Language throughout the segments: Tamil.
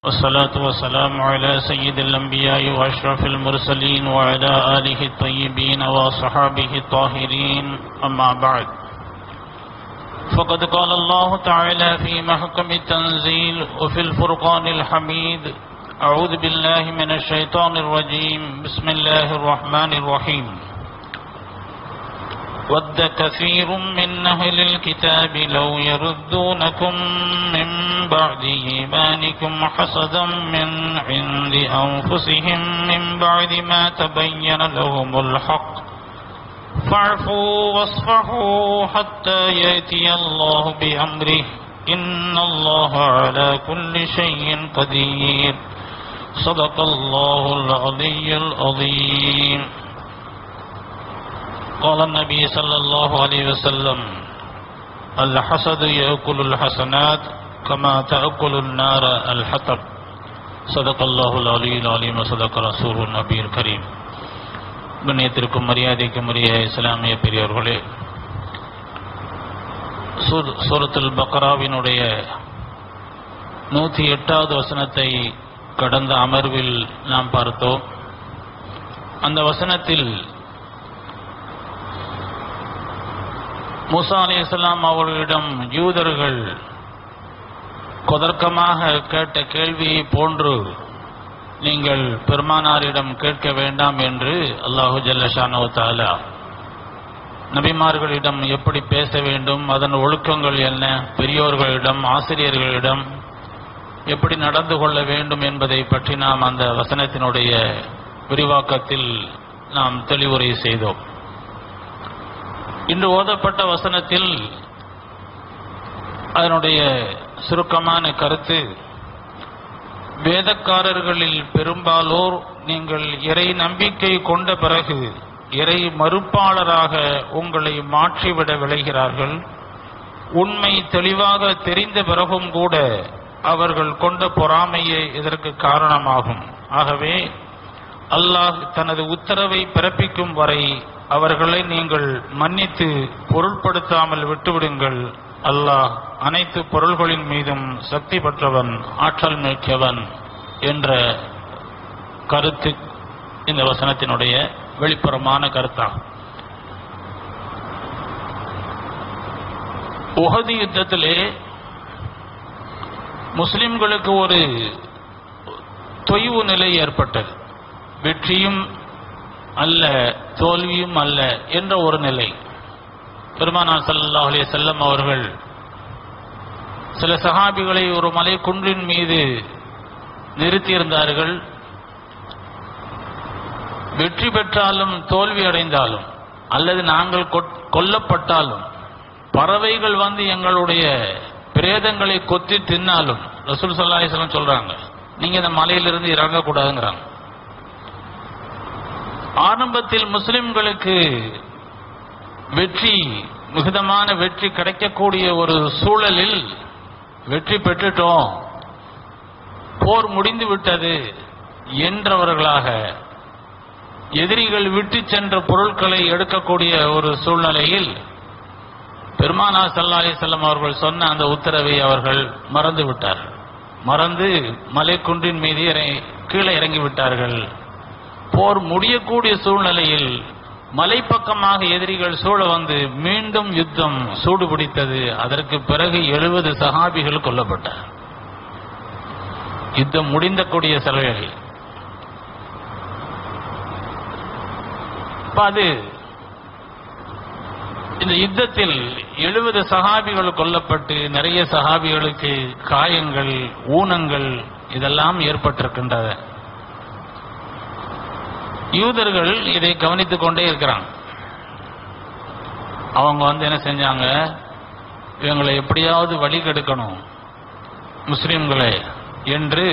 والصلاة والسلام على سيد الأنبياء وأشرف المرسلين وعلى آله الطيبين وصحابه الطاهرين أما بعد فقد قال الله تعالى في محكم التنزيل وفي الفرقان الحميد أعوذ بالله من الشيطان الرجيم بسم الله الرحمن الرحيم ود كثير من أهل الكتاب لو يردونكم من بعد إيمانكم حسدا من عند أنفسهم من بعد ما تبين لهم الحق فاعفوا واصفحوا حتى يأتي الله بأمره إن الله على كل شيء قدير صدق الله العلي العظيم قال النبي صلى الله عليه وسلم الحسد يأكل الحسنات كما تأكل النار الحطب صدق الله العلي العليم وصدق رسول النبي الكريم கண்ணியத்திற்கும் மரியாதைக்கும் உரிய இஸ்லாமிய பெரியவர்களே சூர்- சூரத்துல் பக்ராவினுடைய நூற்றி எட்டாவது வசனத்தை கடந்த அமர்வில் நாம் பார்த்தோம் அந்த வசனத்தில் மூசா அலைஹிஸ்ஸலாம் அவர்களிடம் யூதர்கள் கொதர்க்கமாக கேட்ட கேள்வியை போன்று நீங்கள் பெருமானாரிடம் கேட்க வேண்டாம் என்று அல்லாஹு ஜல்லஷானோ தாலா நபிமார்களிடம் எப்படி பேச வேண்டும் அதன் ஒழுக்கங்கள் என்ன பெரியோர்களிடம் ஆசிரியர்களிடம் எப்படி நடந்து கொள்ள வேண்டும் என்பதை பற்றி நாம் அந்த வசனத்தினுடைய விரிவாக்கத்தில் நாம் தெளிவுரை செய்தோம் இன்று ஓதப்பட்ட வசனத்தில் அதனுடைய சுருக்கமான கருத்து வேதக்காரர்களில் பெரும்பாலோர் நீங்கள் இறை நம்பிக்கை கொண்ட பிறகு இறை மறுப்பாளராக உங்களை மாற்றிவிட விளைகிறார்கள் உண்மை தெளிவாக தெரிந்த பிறகும் கூட அவர்கள் கொண்ட பொறாமையே இதற்கு காரணமாகும் ஆகவே அல்லாஹ் தனது உத்தரவை பிறப்பிக்கும் வரை அவர்களை நீங்கள் மன்னித்து பொருட்படுத்தாமல் விட்டுவிடுங்கள் அல்லாஹ் அனைத்து பொருள்களின் மீதும் சக்தி பெற்றவன் ஆற்றல் மிக்கவன் என்ற கருத்து இந்த வசனத்தினுடைய வெளிப்புறமான கருத்தாகும் உஹது யுத்தத்திலே முஸ்லிம்களுக்கு ஒரு தொய்வு நிலை ஏற்பட்டது வெற்றியும் அல்ல தோல்வியும் அல்ல என்ற ஒரு நிலை பெருமானார் ஸல்லல்லாஹு அலைஹி செல்லம் அவர்கள் சில சஹாபிகளை ஒரு மலை குன்றின் மீது நிறுத்தியிருந்தார்கள் வெற்றி பெற்றாலும் தோல்வி அடைந்தாலும் அல்லது நாங்கள் கொட்- கொல்லப்பட்டாலும் பறவைகள் வந்து எங்களுடைய பிரேதங்களை கொத்தி தின்னாலும் ரசூல் ஸல்லல்லாஹு அலைஹி வஸல்லம் சொல்றாங்க நீங்க இந்த மலையிலிருந்து இறங்கக்கூடாதுங்கிறாங்க ஆரம்பத்தில் முஸ்லிம்களுக்கு வெற்றி மிகுதமான வெற்றி கிடைக்கக்கூடிய ஒரு சூழலில் வெற்றி பெற்றுட்டோம் போர் முடிந்து விட்டது என்றவர்களாக எதிரிகள் விட்டு சென்ற பொருட்களை எடுக்கக்கூடிய ஒரு சூழ்நிலையில் பெருமானா சல்லா அலிசல்லம் அவர்கள் சொன்ன அந்த உத்தரவை அவர்கள் மறந்து விட்டார்கள் மறந்து மலைக்குன்றின் மீது இறை- கீழே இறங்கி விட்டார்கள் போர் முடியக்கூடிய சூழ்நிலையில் மலைப்பக்கமாக எதிரிகள் சூழ வந்து மீண்டும் யுத்தம் சூடு பிடித்தது அதற்கு பிறகு எழுபது சஹாபிகள் கொல்லப்பட்டார் யுத்தம் முடிந்தக்கூடிய சிலைகள் அப்ப அது இந்த யுத்தத்தில் எழுபது சஹாபிகள் கொல்லப்பட்டு நிறைய சஹாபிகளுக்கு காயங்கள் ஊனங்கள் இதெல்லாம் ஏற்பட்டிருக்கின்றன யூதர்கள் இதை கவனித்துக் கொண்டே இருக்கிறாங்க அவங்க வந்து என்ன செஞ்சாங்க இவங்களை எப்படியாவது வழி கெடுக்கணும் முஸ்லிம்களை என்று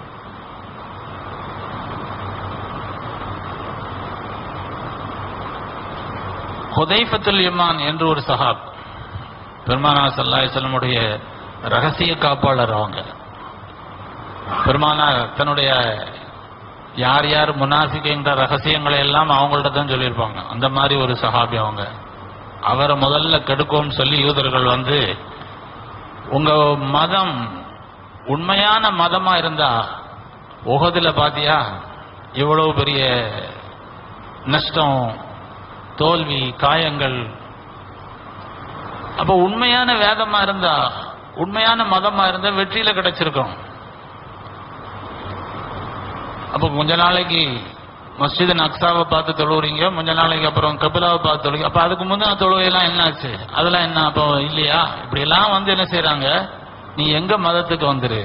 ஹுதைஃபத்துல் யமான் என்று ஒரு சஹாப் பெருமானா சல்லாஹல்லமுடைய ரகசிய காப்பாளர் அவங்க பெருமானா தன்னுடைய யார் யார் முனாஃபிக்குங்கிற ரகசியங்களை எல்லாம் அவங்கள்ட்ட தான் சொல்லியிருப்பாங்க அந்த மாதிரி ஒரு சஹாபி அவங்க அவரை முதல்ல கெடுக்கும்னு சொல்லி யூதர்கள் வந்து உங்க மதம் உண்மையான மதமா இருந்தா உகதுல பாத்தியா இவ்வளவு பெரிய நஷ்டம் தோல்வி காயங்கள் அப்ப உண்மையான வேதமா இருந்தா உண்மையான மதமா இருந்தா வெற்றியில கிடைச்சிருக்கும் அப்ப கொஞ்ச நாளைக்கு மஸ்ஜித் நக்சாவை பார்த்து தொழுவுறீங்க கொஞ்ச நாளைக்கு அப்புறம் கபிலாவை பார்த்து தொழுங்க அப்ப அதுக்கு முந்தின தொழுகையெல்லாம் என்ன ஆச்சு அதெல்லாம் என்ன அப்போ இல்லையா இப்படி எல்லாம் வந்து என்ன செய்யறாங்க நீ எங்க மதத்துக்கு வந்துரு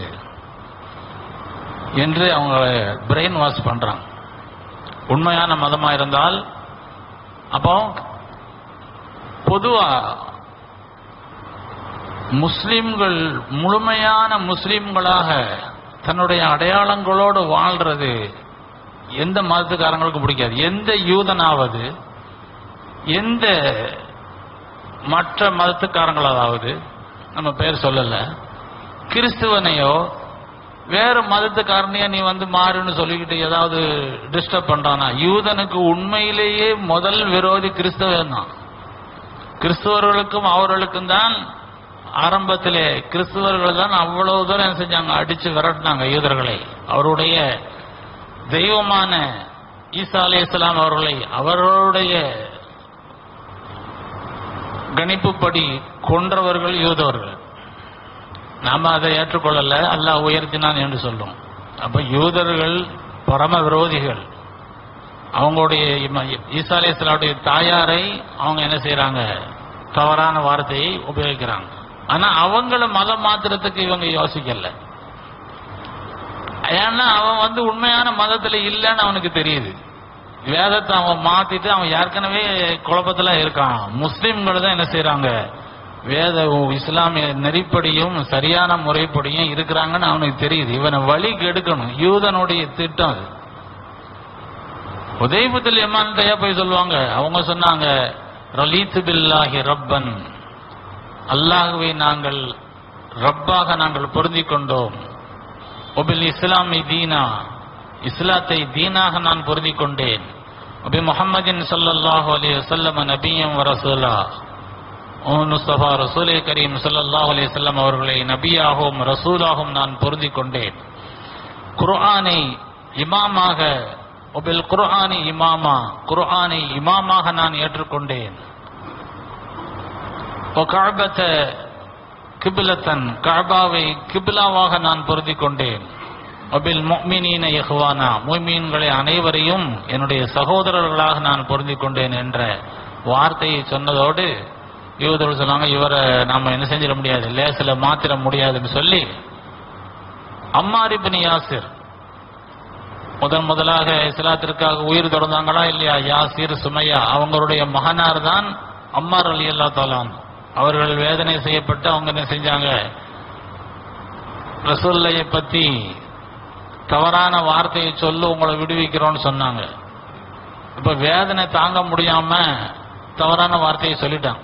என்று அவங்க பிரெயின் வாஷ் பண்றாங்க உண்மையான மதமா இருந்தால் அப்போ பொதுவா முஸ்லிம்கள் முழுமையான முஸ்லிம்களாக தன்னுடைய அடையாளங்களோடு வாழ்றது எந்த மதத்துக்காரங்களுக்கும் பிடிக்காது எந்த யூதனாவது எந்த மற்ற மதத்துக்காரங்களாவது நம்ம பேர் சொல்லல கிறிஸ்துவனையோ வேற மதத்துக்காரனையோ நீ வந்து மாறுன்னு சொல்லிக்கிட்டு ஏதாவது டிஸ்டர்ப் பண்றானா யூதனுக்கு உண்மையிலேயே முதல் விரோதி கிறிஸ்தவன் தான் கிறிஸ்துவர்களுக்கும் அவர்களுக்கும் தான் ஆரம்பத்திலே கிறிஸ்துவர்கள் தான் அவ்வளவு தூரம் என்ன செஞ்சாங்க அடிச்சு விரட்டினாங்க யூதர்களை அவருடைய தெய்வமான ஈசா அலி இஸ்லாம் அவர்களை அவர்களுடைய கணிப்புப்படி கொன்றவர்கள் யூதவர்கள் நாம அதை ஏற்றுக்கொள்ளல அல்லாஹ் உயர்த்தினான் என்று சொல்லும் அப்ப யூதர்கள் பரம விரோதிகள் அவங்களுடைய இம- ஈசா அலி இஸ்லாமுடைய தாயாரை அவங்க என்ன செய்யறாங்க தவறான வார்த்தையை உபயோகிக்கிறாங்க ஆனா அவங்கள மதம் மாத்துறதுக்கு இவங்க யோசிக்கல ஏன்னா அவன் வந்து உண்மையான மதத்துல இல்லைன்னு அவனுக்கு தெரியுது வேதத்தை அவன் மாத்திட்டு அவன் ஏற்கனவே குழப்பத்துல இருக்கான் முஸ்லிம்கள் தான் என்ன செய்யறாங்க வேத இஸ்லாமிய நெறிப்படியும் சரியான முறைப்படியும் இருக்கிறாங்கன்னு அவனுக்கு தெரியுது இவனை வழி கெடுக்கணும் யூதனுடைய திட்டம் அது உதயபுத்தில் எம்மான்டையா போய் சொல்லுவாங்க அவங்க சொன்னாங்க ரலீத்து பில்லாஹி ரப்பன் அல்லாஹுவை நாங்கள் ரப்பாக நாங்கள் பொருந்திக் கொண்டோம் ஒபில் இஸ்லாமி தீனா இஸ்லாத்தை தீனாக நான் பொருந்திக் கொண்டேன் ஒபி முஹம்மதின் ஸல்லல்லாஹு அலைஹி வஸல்லம் நபியம் வ ரசூலா ஓ முஸ்தபா ரசூலே கரீம் ஸல்லல்லாஹு அலைஹி வஸல்லம் அவர்களை நபியாகவும் ரசூலாகவும் நான் பொருந்திக் கொண்டேன் குர்ஆனை இமாமாக ஒபில் குர்ஆனி இமாமா குர்ஆனை இமாமாக நான் ஏற்றுக்கொண்டேன் காபத்த கிபிலத்தன் காபாவை கிபிலாவாக நான் பொருந்திக் கொண்டேன் அபில் முஃமினீன யஹ்வானா முஃமின்களை அனைவரையும் என்னுடைய சகோதரர்களாக நான் பொருந்திக் கொண்டேன் என்ற வார்த்தையை சொன்னதோடு யூதர்கள் சொன்னாங்க இவரை நாம என்ன செஞ்சிட முடியாது லேசில மாத்திர முடியாதுன்னு சொல்லி அம்மார் இப்னு யாசிர் முதன் முதலாக இஸ்லாத்திற்காக உயிர் தொடர்ந்தாங்களா இல்லையா யாசிர் சுமையா அவங்களுடைய மகனார் தான் அம்மார் அலி அல்லா தாலான் அவர்கள் வேதனை செய்யப்பட்டு அவங்க என்ன செஞ்சாங்க ரசூல்லையை பத்தி தவறான வார்த்தையை சொல்லு உங்களை விடுவிக்கிறோம்னு சொன்னாங்க இப்ப வேதனை தாங்க முடியாம தவறான வார்த்தையை சொல்லிட்டாங்க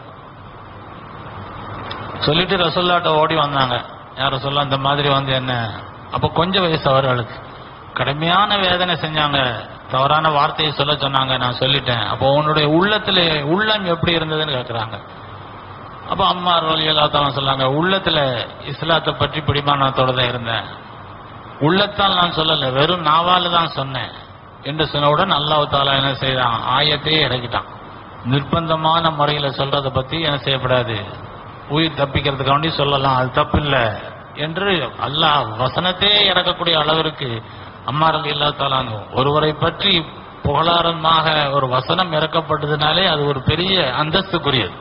சொல்லிட்டு ரசூல்லாட்ட ஓடி வந்தாங்க யார் சொல்ல இந்த மாதிரி வந்து என்ன அப்ப கொஞ்சம் வயசு அவர்களுக்கு கடுமையான வேதனை செஞ்சாங்க தவறான வார்த்தையை சொல்ல சொன்னாங்க நான் சொல்லிட்டேன் அப்போ உன்னுடைய உள்ளத்துல உள்ளம் எப்படி இருந்ததுன்னு கேக்குறாங்க அப்ப அம்மா அலி அல்லாத்தான் சொன்னாங்க உள்ளத்துல இஸ்லாத்தை பற்றி பிடிமானத்தோட தான் இருந்தேன் உள்ளத்தால் நான் சொல்லல வெறும் நாவால தான் சொன்னேன் என்று சொன்னவுடன் அல்லாஹ் தாலா என்ன செய்தான் ஆயத்தையே இறக்கிட்டான் நிர்பந்தமான முறையில சொல்றத பத்தி என்ன செய்யப்படாது உயிர் தப்பிக்கிறதுக்காண்டி சொல்லலாம் அது தப்பு இல்ல என்று அல்லாஹ் வசனத்தையே இறக்கக்கூடிய அளவிற்கு அம்மார் அலி அல்லா தாலானு ஒருவரை பற்றி புகழாரமாக ஒரு வசனம் இறக்கப்பட்டதுனாலே அது ஒரு பெரிய அந்தஸ்துக்குரியது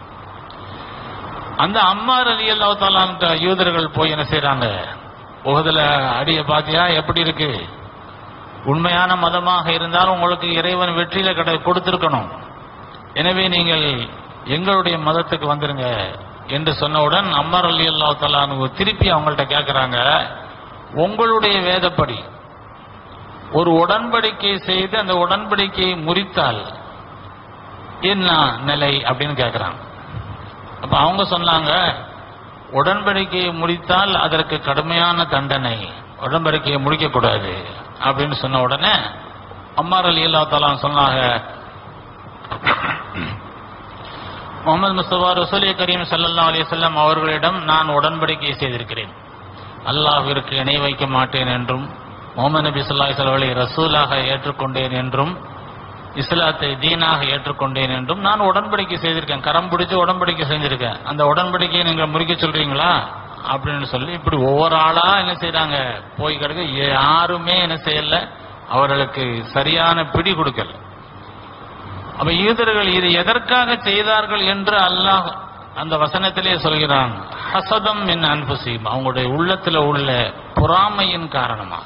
அந்த அம்மார் அலி அல்லா தாலான்ட்ட யூதர்கள் போய் என்ன செய்றாங்க உகதுல அடிய பாத்தியா எப்படி இருக்கு உண்மையான மதமாக இருந்தால் உங்களுக்கு இறைவன் வெற்றியில கடை கொடுத்திருக்கணும் எனவே நீங்கள் எங்களுடைய மதத்துக்கு வந்துருங்க என்று சொன்னவுடன் அம்மர் அலி அல்லா தலானு திருப்பி அவங்கள்ட்ட கேட்கறாங்க உங்களுடைய வேதப்படி ஒரு உடன்படிக்கை செய்து அந்த உடன்படிக்கையை முறித்தால் என்ன நிலை அப்படின்னு கேட்கறாங்க அப்ப அவங்க சொன்னாங்க உடன்படிக்கையை முடித்தால் அதற்கு கடுமையான தண்டனை உடன்படிக்கையை முடிக்க கூடாது அப்படின்னு சொன்ன உடனே அம்மார் அலி அல்லா தலான் சொன்னாங்க முகமது முஸ்தபா ரசூலிய கரீம் ஸல்லல்லாஹு அலைஹி வஸல்லம் அவர்களிடம் நான் உடன்படிக்கை செய்திருக்கிறேன் அல்லாஹ்விற்கு இணை வைக்க மாட்டேன் என்றும் முகமது நபி ஸல்லல்லாஹு அலைஹி வஸல்லம் ரசூலாக ஏற்றுக்கொண்டேன் என்றும் இஸ்லாத்தை தீனாக ஏற்றுக்கொண்டேன் என்றும் நான் உடன்படிக்கை செய்திருக்கேன் கரம் பிடிச்சு உடன்படிக்கை செஞ்சிருக்கேன் அந்த உடன்படிக்கையை நீங்க முறிக்க சொல்றீங்களா அப்படின்னு சொல்லி இப்படி ஒவ்வொரு ஆளா என்ன செய்றாங்க போய் கிடக்க யாருமே என்ன செய்யல அவர்களுக்கு சரியான பிடி கொடுக்கல அப்ப யூதர்கள் இது எதற்காக செய்தார்கள் என்று அல்லாஹ் அந்த வசனத்திலே சொல்கிறான் ஹசதம் மின் அன்புசீம் அவங்களுடைய உள்ளத்துல உள்ள பொறாமையின் காரணமா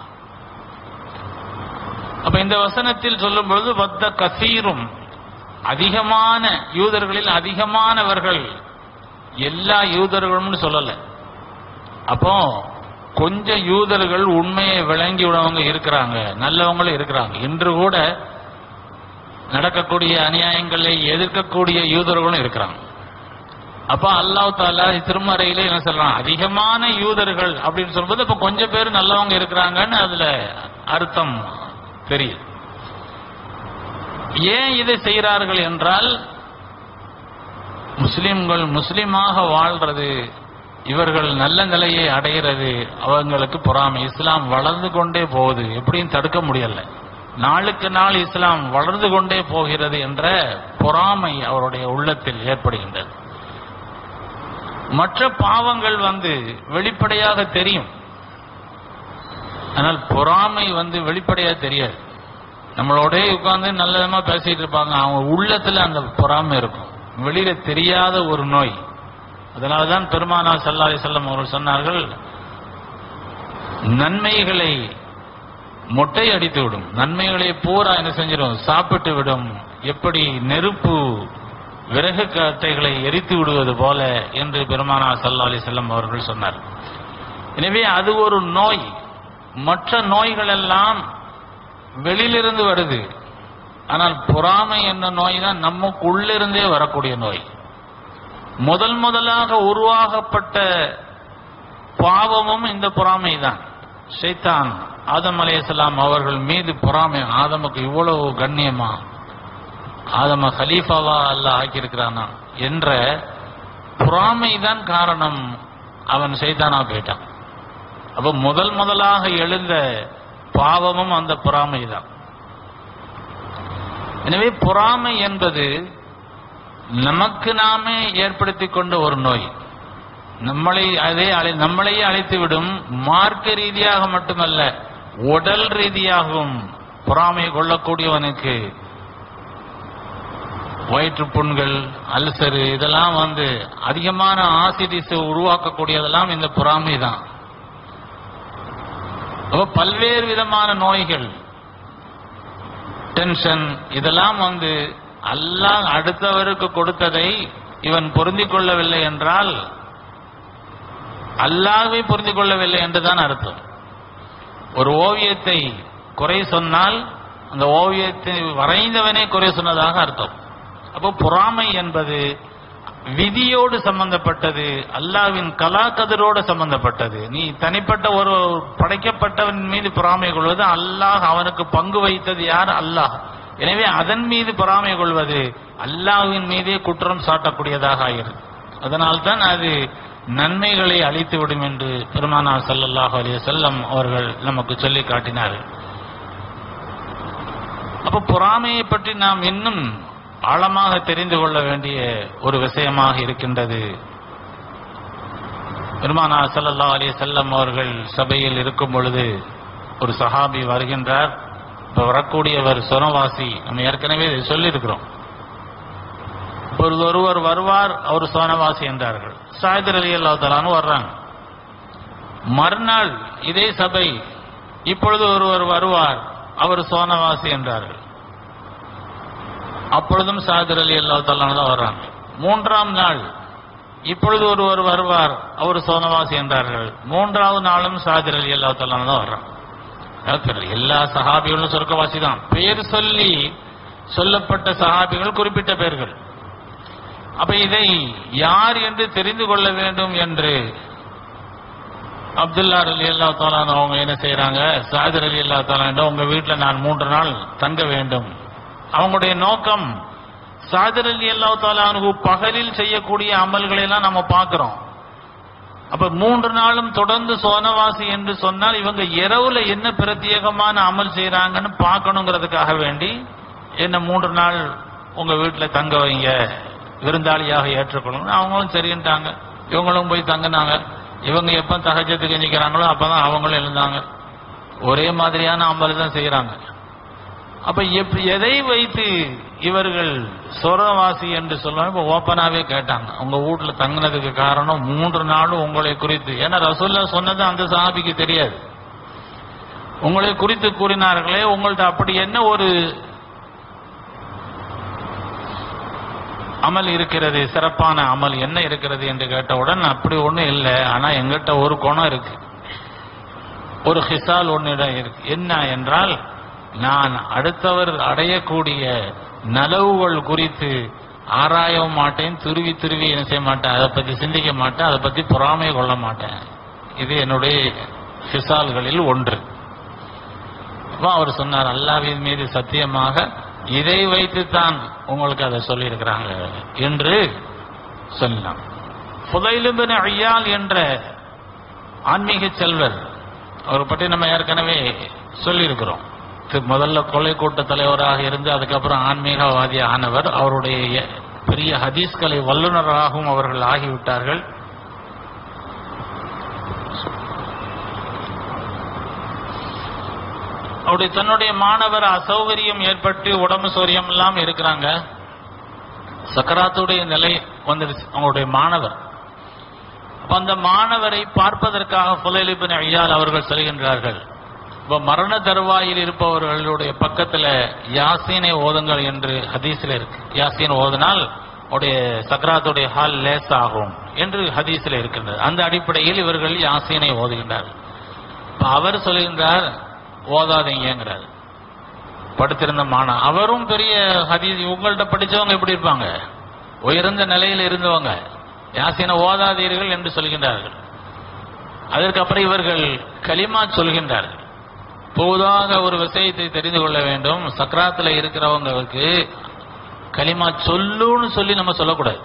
அப்ப இந்த வசனத்தில் சொல்லும் பொழுது வத்த கசீரும் அதிகமான யூதர்களில் அதிகமானவர்கள் எல்லா யூதர்களும் சொல்லல அப்போ கொஞ்சம் யூதர்கள் உண்மையை விளங்கி விடவங்க இருக்கிறாங்க நல்லவங்களும் இருக்கிறாங்க இன்று கூட நடக்கக்கூடிய அநியாயங்களை எதிர்க்கக்கூடிய யூதர்களும் இருக்கிறாங்க அப்ப அல்லாஹ் தாலா திருமறையில என்ன சொல்றான் அதிகமான யூதர்கள் அப்படின்னு சொல்லும்போது அப்ப கொஞ்சம் பேர் நல்லவங்க இருக்கிறாங்கன்னு அதுல அர்த்தம் தெரியுது ஏன் இதை செய்கிறார்கள் என்றால் முஸ்லிம்கள் முஸ்லிமாக வாழ்றது இவர்கள் நல்ல நிலையை அடைகிறது அவங்களுக்கு பொறாமை இஸ்லாம் வளர்ந்து கொண்டே போகுது எப்படியும் தடுக்க முடியல நாளுக்கு நாள் இஸ்லாம் வளர்ந்து கொண்டே போகிறது என்ற பொறாமை அவருடைய உள்ளத்தில் ஏற்படுகின்றது மற்ற பாவங்கள் வந்து வெளிப்படையாக தெரியும் ஆனால் பொறாமை வந்து வெளிப்படையா தெரியாது நம்மளோட உட்கார்ந்து நல்ல விதமா பேசிட்டு இருப்பாங்க அவங்க உள்ளத்துல அந்த பொறாமை இருக்கும் வெளியில தெரியாத ஒரு நோய் அதனாலதான் பெருமானா சல்லாஹி செல்லம் அவர்கள் சொன்னார்கள் நன்மைகளை மொட்டை அடித்து விடும் நன்மைகளை பூரா என்ன செஞ்சிடும் சாப்பிட்டு விடும் எப்படி நெருப்பு விறகு கட்டைகளை எரித்து விடுவது போல என்று பெருமானா சல்லா அலி செல்லம் அவர்கள் சொன்னார் எனவே அது ஒரு நோய் மற்ற நோய்கள் எல்லாம் வெளியிலிருந்து வருது ஆனால் பொறாமை என்ற நோய் தான் நமக்குள்ளிருந்தே வரக்கூடிய நோய் முதல் முதலாக உருவாகப்பட்ட பாவமும் இந்த பொறாமை தான் ஷைத்தான் ஆதம் அலையாம் அவர்கள் மீது பொறாமை ஆதமுக்கு இவ்வளவு கண்ணியமா ஆதம ஹலீஃபாவா அல்ல ஆக்கியிருக்கிறானா என்ற பொறாமை தான் காரணம் அவன் சைத்தானா போயிட்டான் அப்ப முதல் முதலாக எழுந்த பாவமும் அந்த பொறாமை தான் எனவே பொறாமை என்பது நமக்கு நாமே ஏற்படுத்தி கொண்ட ஒரு நோய் நம்மளை அதே அழை நம்மளையே அழைத்து விடும் மார்க்க ரீதியாக மட்டுமல்ல உடல் ரீதியாகவும் பொறாமை கொள்ளக்கூடியவனுக்கு வயிற்றுப்புண்கள் அல்சரு இதெல்லாம் வந்து அதிகமான ஆசிடிஸ் உருவாக்கக்கூடியதெல்லாம் இந்த பொறாமை தான் அப்ப பல்வேறு விதமான நோய்கள் டென்ஷன் இதெல்லாம் வந்து அல்லாஹ் அடுத்தவருக்கு கொடுத்ததை இவன் பொருந்திக் கொள்ளவில்லை என்றால் அல்லாஹ்வை புரிந்து கொள்ளவில்லை என்றுதான் அர்த்தம் ஒரு ஓவியத்தை குறை சொன்னால் அந்த ஓவியத்தை வரைந்தவனே குறை சொன்னதாக அர்த்தம் அப்போ பொறாமை என்பது விதியோடு சம்பந்தப்பட்டது அல்லாவின் கலாக்கதிரோடு சம்பந்தப்பட்டது நீ தனிப்பட்ட ஒரு படைக்கப்பட்டவன் மீது பொறாமை கொள்வது அல்லாஹ் அவனுக்கு பங்கு வைத்தது யார் அல்லாஹ் எனவே அதன் மீது பொறாமை கொள்வது அல்லாஹ்வின் மீதே குற்றம் சாட்டக்கூடியதாக ஆகிறது அதனால்தான் அது நன்மைகளை அளித்துவிடும் என்று பெருமானா ஸல்லல்லாஹு அலைஹி வஸல்லம் அவர்கள் நமக்கு சொல்லி காட்டினார்கள் அப்ப பொறாமையை பற்றி நாம் இன்னும் ஆழமாக தெரிந்து கொள்ள வேண்டிய ஒரு விஷயமாக இருக்கின்றது பெருமானா ஸல்லல்லாஹு அலைஹி வஸல்லம் அவர்கள் சபையில் இருக்கும் பொழுது ஒரு சஹாபி வருகின்றார் இப்ப வரக்கூடியவர் சொனவாசி நம்ம ஏற்கனவே இதை சொல்லியிருக்கிறோம் இப்பொழுது ஒருவர் வருவார் அவர் சோனவாசி என்றார்கள் சாயதர் அலி அல்லா தலான்னு வர்றாங்க மறுநாள் இதே சபை இப்பொழுது ஒருவர் வருவார் அவர் சோனவாசி என்றார்கள் அப்பொழுதும் சாயதர் அலி அல்லா தலான்னு தான் வர்றாங்க மூன்றாம் நாள் இப்பொழுது ஒருவர் வருவார் அவர் சோனவாசி என்றார்கள் மூன்றாவது நாளும் சாயதர் அலி அல்லா தலான்னு தான் வர்றாங்க அதாவது எல்லா சஹாபிகளும் சொர்க்கவாசி தான் பெயர் சொல்லி சொல்லப்பட்ட சஹாபிகள் குறிப்பிட்ட பெயர்கள் அப்ப இதை யார் என்று தெரிந்து கொள்ள வேண்டும் என்று அப்துல்லா அலி அல்லா தாலான் அவங்க என்ன செய்யறாங்க சாதிர் அலி அல்லா தாலான் உங்க வீட்டுல நான் மூன்று நாள் தங்க வேண்டும் அவங்களுடைய நோக்கம் சாதிர் அலி அல்லா தாலானு பகலில் செய்யக்கூடிய அமல்களை எல்லாம் நம்ம பார்க்கிறோம் அப்ப மூன்று நாளும் தொடர்ந்து சோனவாசி என்று சொன்னால் இவங்க இரவுல என்ன பிரத்யேகமான அமல் செய்யறாங்கன்னு பார்க்கணுங்கிறதுக்காக வேண்டி என்ன மூன்று நாள் உங்க வீட்டுல தங்க வைங்க விருந்தாளியாக ஏற்றுக்கொள்ளணும் அவங்களும் சரின்ட்டாங்க இவங்களும் போய் தங்கினாங்க இவங்க எப்ப தகஜத்துக்கு எஞ்சிக்கிறாங்களோ அப்பதான் அவங்களும் எழுந்தாங்க ஒரே மாதிரியான அமல் தான் செய்யறாங்க அப்ப எப்படி எதை வைத்து இவர்கள் சொரவாசி என்று சொல்லுவாங்க இப்ப ஓப்பனாவே கேட்டாங்க உங்க வீட்டுல தங்கினதுக்கு காரணம் மூன்று நாளும் உங்களை குறித்து ஏன்னா ரசூல்லா சொன்னது அந்த சாபிக்கு தெரியாது உங்களை குறித்து கூறினார்களே உங்கள்ட்ட அப்படி என்ன ஒரு அமல் இருக்கிறது சிறப்பான அமல் என்ன இருக்கிறது என்று கேட்டவுடன் அப்படி ஒண்ணும் இல்லை ஆனா எங்கிட்ட ஒரு குணம் இருக்கு ஒரு ஹிசால் ஒன்னிடம் இருக்கு என்ன என்றால் நான் அடுத்தவர் அடையக்கூடிய நலவுகள் குறித்து ஆராயவும் மாட்டேன் துருவி துருவி என்ன செய்ய மாட்டேன் அதை பத்தி சிந்திக்க மாட்டேன் அதை பத்தி பொறாமை கொள்ள மாட்டேன் இது என்னுடைய ஹிசால்களில் ஒன்று அப்ப அவர் சொன்னார் அல்லாவின் மீது சத்தியமாக இதை வைத்துத்தான் உங்களுக்கு அதை சொல்லியிருக்கிறாங்க என்று சொல்லலாம் புதைலுபின் ஐயால் என்ற ஆன்மீக செல்வர் அவரை பற்றி நம்ம ஏற்கனவே சொல்லியிருக்கிறோம் தி- முதல்ல கொலை கூட்ட தலைவராக இருந்து அதுக்கப்புறம் ஆன்மீகவாதி ஆனவர் அவருடைய எ- பெரிய ஹதீஸ்களை வல்லுநராகவும் அவர்கள் ஆகிவிட்டார்கள் அவருடைய தன்னுடைய மாணவர் அசௌகரியம் ஏற்பட்டு உடம்பு சௌரியம் எல்லாம் இருக்கிறாங்க சக்கராத்துடைய நிலை வந்துடுச்சு அவங்களுடைய மாணவர் அப்ப அந்த மாணவரை பார்ப்பதற்காக புலைலிபின் ஐயால் அவர்கள் செல்கின்றார்கள் இப்ப மரண தருவாயில் இருப்பவர்களுடைய பக்கத்துல யாசீனை ஓதுங்கள் என்று ஹதீஸ்ல இருக்கு யாசீன் ஓதினால் உடைய சக்கராத்துடைய ஹால் லேஸ் ஆகும் என்று ஹதீஸ்ல இருக்கின்றது அந்த அடிப்படையில் இவர்கள் யாசீனை ஓதுகின்றார்கள் இப்ப அவர் சொல்லுகின்றார் ஓதாதீங்கிறார் படுத்திருந்த மாணவன் அவரும் பெரிய ஹதீஸ் உங்கள்ட்ட படிச்சவங்க எப்படி இருப்பாங்க உயர்ந்த நிலையில் இருந்தவங்க யாசீனை ஓதாதீர்கள் என்று சொல்கின்றார்கள் அதற்கப்புறம் இவர்கள் கலிமா சொல்கின்றார்கள் பொதுவாக ஒரு விஷயத்தை தெரிந்து கொள்ள வேண்டும் சக்கராத்துல இருக்கிறவங்களுக்கு கலிமா சொல்லுன்னு சொல்லி நம்ம சொல்லக்கூடாது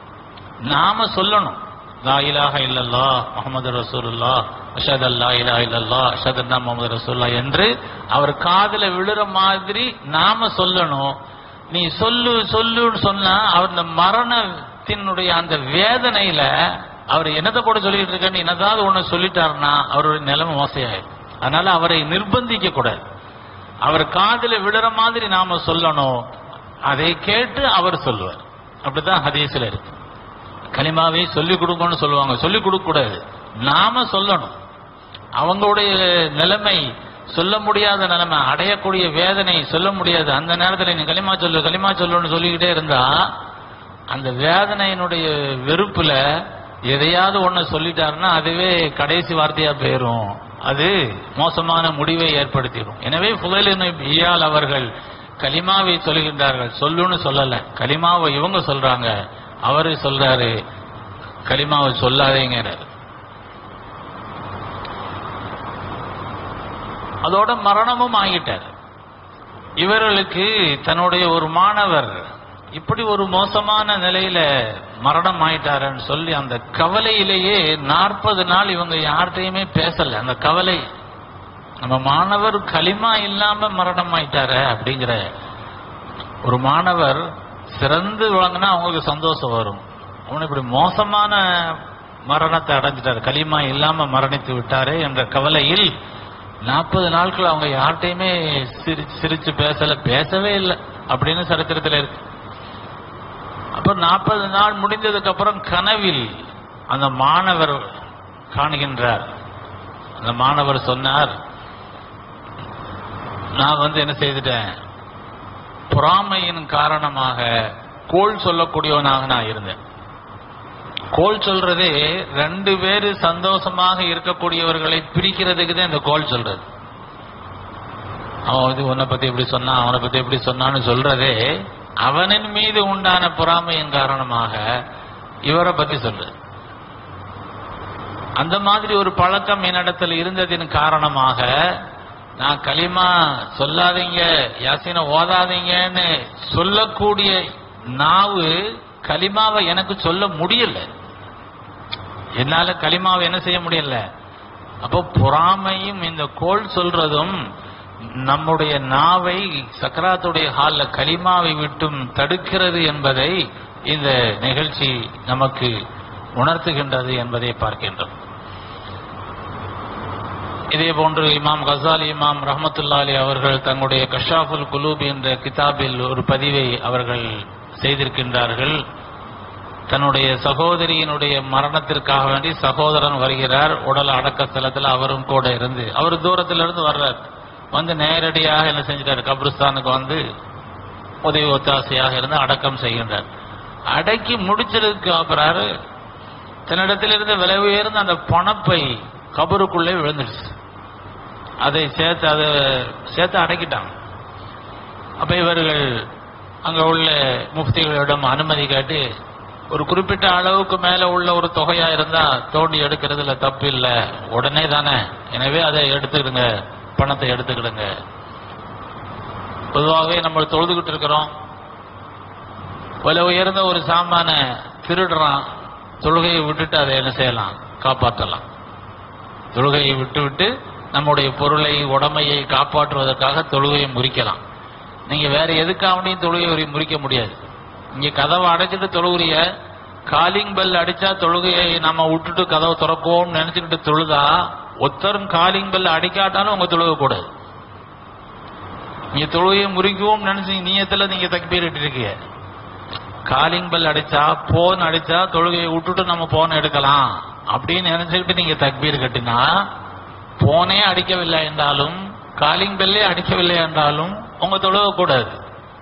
நாம சொல்லணும் லா இலாஹ இல்லல்லா முஹம்மது ரசூலுல்லா அஷத் அல்லா இலா இல்லல்லா அஷத் அண்ணா முகமது ரசூல்லா என்று அவர் காதுல விழுற மாதிரி நாம சொல்லணும் நீ சொல்லு சொல்லுன்னு சொன்னா அவர் இந்த மரணத்தினுடைய அந்த வேதனையில அவர் என்னத்தை கூட சொல்லிட்டு இருக்க என்னதாவது ஒண்ணு சொல்லிட்டாருன்னா அவருடைய நிலைமை மோசையாயிடும் அதனால அவரை நிர்பந்திக்க கூடாது அவர் காதுல விழுற மாதிரி நாம சொல்லணும் அதை கேட்டு அவர் சொல்லுவார் அப்படிதான் ஹதீஸ்ல இருக்கு கலிமாவை சொல்லிக் கொடுங்கன்னு சொல்லுவாங்க சொல்லிக் கொடுக்க கூடாது நாம சொல்லணும் அவங்களுடைய நிலைமை சொல்ல முடியாத நிலைமை அடையக்கூடிய வேதனை சொல்ல முடியாது அந்த நேரத்தில் நீ களிமா சொல்லு களிமா சொல்லுன்னு சொல்லிக்கிட்டே இருந்தா அந்த வேதனையினுடைய வெறுப்புல எதையாவது ஒண்ணு சொல்லிட்டாருன்னா அதுவே கடைசி வார்த்தையா போயிரும் அது மோசமான முடிவை ஏற்படுத்திடும் எனவே புகழ் இயால் அவர்கள் கலிமாவை சொல்லுகின்றார்கள் சொல்லுன்னு சொல்லல கலிமாவை இவங்க சொல்றாங்க அவரு சொல்றாரு கலிமாவை சொல்லாதேங்கிறாரு அதோட மரணமும் ஆகிட்டார் இவர்களுக்கு தன்னுடைய ஒரு மாணவர் இப்படி ஒரு மோசமான நிலையில மரணம் ஆயிட்டாருன்னு சொல்லி அந்த கவலையிலேயே நாற்பது நாள் இவங்க யார்கிட்டயுமே பேசல அந்த கவலை நம்ம மாணவர் களிமா இல்லாம மரணம் ஆயிட்டாரு அப்படிங்கிற ஒரு மாணவர் சிறந்து விளங்குனா அவங்களுக்கு சந்தோஷம் வரும் அவன் இப்படி மோசமான மரணத்தை அடைஞ்சிட்டாரு களிமா இல்லாம மரணித்து விட்டாரே என்ற கவலையில் நாற்பது நாட்கள் அவங்க யார்கிட்டயுமே சிரி சிரிச்சு பேசல பேசவே இல்லை அப்படின்னு சரித்திரத்தில் இருக்கு அப்ப நாற்பது நாள் முடிந்ததுக்கு அப்புறம் கனவில் அந்த மாணவர் காணுகின்றார் அந்த மாணவர் சொன்னார் நான் வந்து என்ன செய்துட்டேன் பொறாமையின் காரணமாக கோல் சொல்லக்கூடியவனாக நான் இருந்தேன் கோல் சொல்றதே ரெண்டு பேரு சந்தோஷமாக இருக்கக்கூடியவர்களை பிரிக்கிறதுக்கு தான் இந்த கோல் சொல்றது அவன் வந்து உன்னை பத்தி எப்படி சொன்னான் அவனை பத்தி எப்படி சொன்னான்னு சொல்றதே அவனின் மீது உண்டான பொறாமையின் காரணமாக இவரை பத்தி சொல்றது அந்த மாதிரி ஒரு பழக்கம் என்னிடத்தில் இருந்ததின் காரணமாக நான் களிமா சொல்லாதீங்க யாசின ஓதாதீங்கன்னு சொல்லக்கூடிய நாவு கலிமாவை எனக்கு சொல்ல முடியல என்னால களிமாவை என்ன செய்ய முடியல அப்போ பொறாமையும் இந்த கோல் சொல்றதும் நம்முடைய நாவை சக்கராத்துடைய ஹால்ல களிமாவை விட்டும் தடுக்கிறது என்பதை இந்த நிகழ்ச்சி நமக்கு உணர்த்துகின்றது என்பதை பார்க்கின்றோம் இதே போன்று இமாம் கசாலி இமாம் ரஹமத்துல்லாலி அவர்கள் தங்களுடைய கஷாஃபுல் குலூப் என்ற கிதாபில் ஒரு பதிவை அவர்கள் செய்திருக்கின்றார்கள் தன்னுடைய சகோதரியினுடைய மரணத்திற்காக வேண்டி சகோதரன் வருகிறார் உடல் அடக்க ஸ்தலத்தில் அவரும் கூட இருந்து அவர் தூரத்துல இருந்து வர்றார் வந்து நேரடியாக என்ன செஞ்சிட்டார் கபிரிஸ்தானுக்கு வந்து உதவி ஒத்தாசையாக இருந்து அடக்கம் செய்கின்றார் அடக்கி முடிச்சதுக்கு அப்புறாரு தன்னிடத்திலிருந்து விலை உயர்ந்த அந்த பணப்பை கபருக்குள்ளே விழுந்துடுச்சு அதை சேர்த்து அதை சேர்த்து அடக்கிட்டாங்க அப்ப இவர்கள் அங்க உள்ள முஃப்திகளிடம் அனுமதி கேட்டு ஒரு குறிப்பிட்ட அளவுக்கு மேல உள்ள ஒரு தொகையா இருந்தா தோண்டி எடுக்கிறதுல தப்பு இல்ல உடனே தானே எனவே அதை எடுத்துக்கிடுங்க பணத்தை எடுத்துக்கிடுங்க பொதுவாகவே நம்ம தொழுதுகிட்டு இருக்கிறோம் விலை உயர்ந்த ஒரு சாமான திருடுறான் தொழுகையை விட்டுட்டு அதை என்ன செய்யலாம் காப்பாற்றலாம் தொழுகையை விட்டு விட்டு நம்முடைய பொருளை உடமையை காப்பாற்றுவதற்காக தொழுகையை முறிக்கலாம் நீங்க வேற எதுக்காகவையும் தொழுகையை முறிக்க முடியாது இங்க கதவை அடைச்சிட்டு தொழுகுறிய காலிங் பெல் அடிச்சா தொழுகையை நம்ம விட்டுட்டு கதவை திறப்போம்னு நினைச்சுக்கிட்டு தொழுதா ஒத்தரும் காலிங் பெல் அடிக்காட்டாலும் உங்க தொழுக கூடாது நீங்க தொழுகையை முறிக்கவும் நினைச்சு நீயத்துல நீங்க தக்பீரிட்டு இருக்கீங்க காலிங் பெல் அடிச்சா போன் அடிச்சா தொழுகையை விட்டுட்டு நம்ம போன் எடுக்கலாம் அப்படின்னு நினைச்சுக்கிட்டு நீங்க தக்பீர் கட்டினா போனே அடிக்கவில்லை என்றாலும் காலிங் பெல்லே அடிக்கவில்லை என்றாலும் உங்க தொழுக கூடாது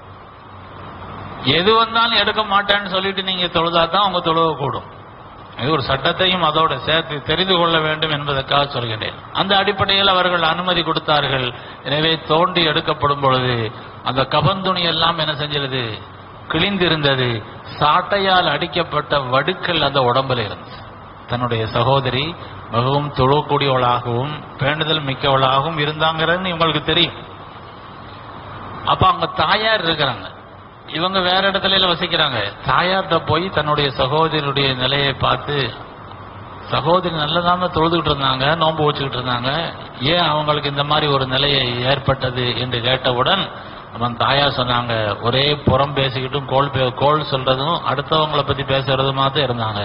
எது வந்தாலும் எடுக்க மாட்டேன்னு சொல்லிட்டு நீங்க தொழுதா தான் உங்க தொழுக கூடும் இது ஒரு சட்டத்தையும் அதோட சேர்த்து தெரிந்து கொள்ள வேண்டும் என்பதற்காக சொல்கிறேன் அந்த அடிப்படையில் அவர்கள் அனுமதி கொடுத்தார்கள் எனவே தோண்டி எடுக்கப்படும் பொழுது அந்த கபந்துணி எல்லாம் என்ன செஞ்சிருது கிழிந்திருந்தது சாட்டையால் அடிக்கப்பட்ட வடுக்கள் அந்த உடம்புல இருந்துச்சு தன்னுடைய சகோதரி மிகவும் தொழக்கூடியவளாகவும் பேண்டுதல் மிக்கவளாகவும் இருந்தாங்கிறன்னு உங்களுக்கு தெரியும் அப்ப அவங்க தாயார் இருக்கிறாங்க இவங்க வேற இடத்துல வசிக்கிறாங்க தாயார்கிட்ட போய் தன்னுடைய சகோதரியுடைய நிலையை பார்த்து சகோதரி நல்லதாம தொழுதுகிட்டு இருந்தாங்க நோன்பு வச்சுக்கிட்டு இருந்தாங்க ஏன் அவங்களுக்கு இந்த மாதிரி ஒரு நிலையை ஏற்பட்டது என்று கேட்டவுடன் அவன் தாயார் சொன்னாங்க ஒரே புறம் பேசிக்கிட்டும் கோல் பே- கோல் சொல்றதும் அடுத்தவங்களை பத்தி பேசுறதுமா தான் இருந்தாங்க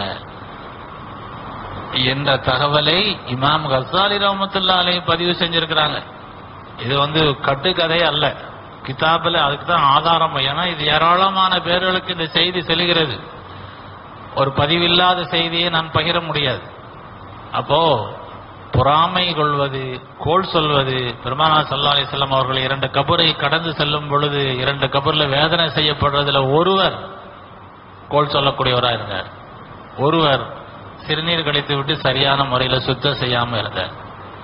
என்ற தகவலை இமாம் கசாலி ரஹமத்துல்லா அலை பதிவு செஞ்சிருக்கிறாங்க இது வந்து கட்டுக்கதை அல்ல கிதாபில் அதுக்கு தான் ஆதாரம் ஏன்னா இது ஏராளமான பேர்களுக்கு இந்த செய்தி செல்கிறது ஒரு பதிவில்லாத செய்தியை நான் பகிர முடியாது அப்போ பொறாமை கொள்வது கோல் சொல்வது பெருமானா சல்லா அலிஸ்லாம் அவர்கள் இரண்டு கபரை கடந்து செல்லும் பொழுது இரண்டு கபர்ல வேதனை செய்யப்படுறதுல ஒருவர் கோல் சொல்லக்கூடியவராக இருந்தார் ஒருவர் சிறுநீர் கழித்து விட்டு சரியான முறையில சுத்தம் செய்யாம இருந்தார்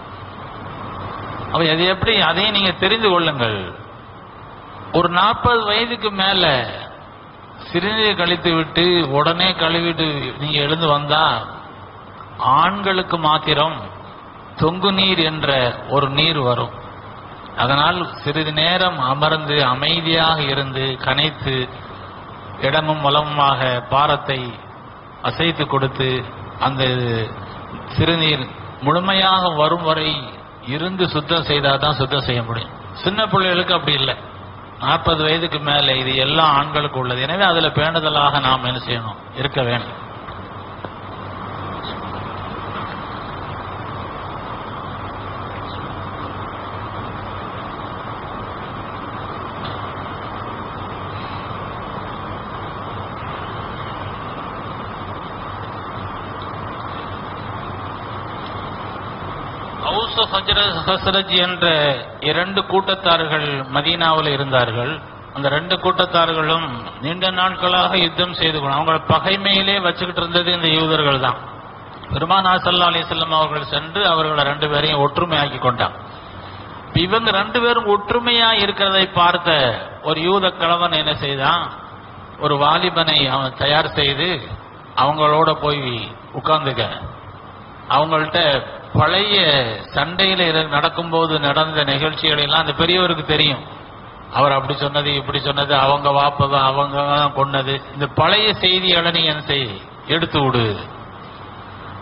அப்ப அது எப்படி அதையும் நீங்க தெரிந்து கொள்ளுங்கள் ஒரு நாற்பது வயதுக்கு மேல சிறுநீர் கழித்து விட்டு உடனே கழுவிட்டு நீங்க எழுந்து வந்தா ஆண்களுக்கு மாத்திரம் தொங்கு நீர் என்ற ஒரு நீர் வரும் அதனால் சிறிது நேரம் அமர்ந்து அமைதியாக இருந்து கனைத்து இடமும் வளமுமாக பாரத்தை அசைத்து கொடுத்து அந்த சிறுநீர் முழுமையாக வரும் வரை இருந்து சுத்தம் செய்தாதான் தான் சுத்தம் செய்ய முடியும் சின்ன பிள்ளைகளுக்கு அப்படி இல்லை நாற்பது வயதுக்கு மேலே இது எல்லா ஆண்களுக்கு உள்ளது எனவே அதுல பேணுதலாக நாம் என்ன செய்யணும் இருக்க வேண்டும் அவுசு ஹஜ்ரத் ஹஸ்ரஜ் என்ற இரண்டு கூட்டத்தார்கள் மதீனாவில் இருந்தார்கள் அந்த ரெண்டு கூட்டத்தார்களும் நீண்ட நாட்களாக யுத்தம் செய்து கொண்டு அவங்கள பகைமையிலே வச்சுக்கிட்டு இருந்தது இந்த யூதர்கள் தான் பெருமானா சல்லா அலிசல்லம் அவர்கள் சென்று அவர்களை ரெண்டு பேரையும் ஒற்றுமையாக்கி கொண்டான் இப்ப இவங்க ரெண்டு பேரும் ஒற்றுமையா இருக்கிறதை பார்த்த ஒரு யூத கணவன் என்ன செய்தான் ஒரு வாலிபனை அவன் தயார் செய்து அவங்களோட போய் உட்கார்ந்துக்க அவங்கள்ட்ட பழைய சண்டையில இரு- நடக்கும்போது நடந்த நிகழ்ச்சிகள் எல்லாம் அந்த பெரியவருக்கு தெரியும் அவர் அப்படி சொன்னது இப்படி சொன்னது அவங்க வாப்பதான் அவங்க தான் கொன்னது இந்த பழைய செய்திகளை நீ என்ன செய் எடுத்து விடு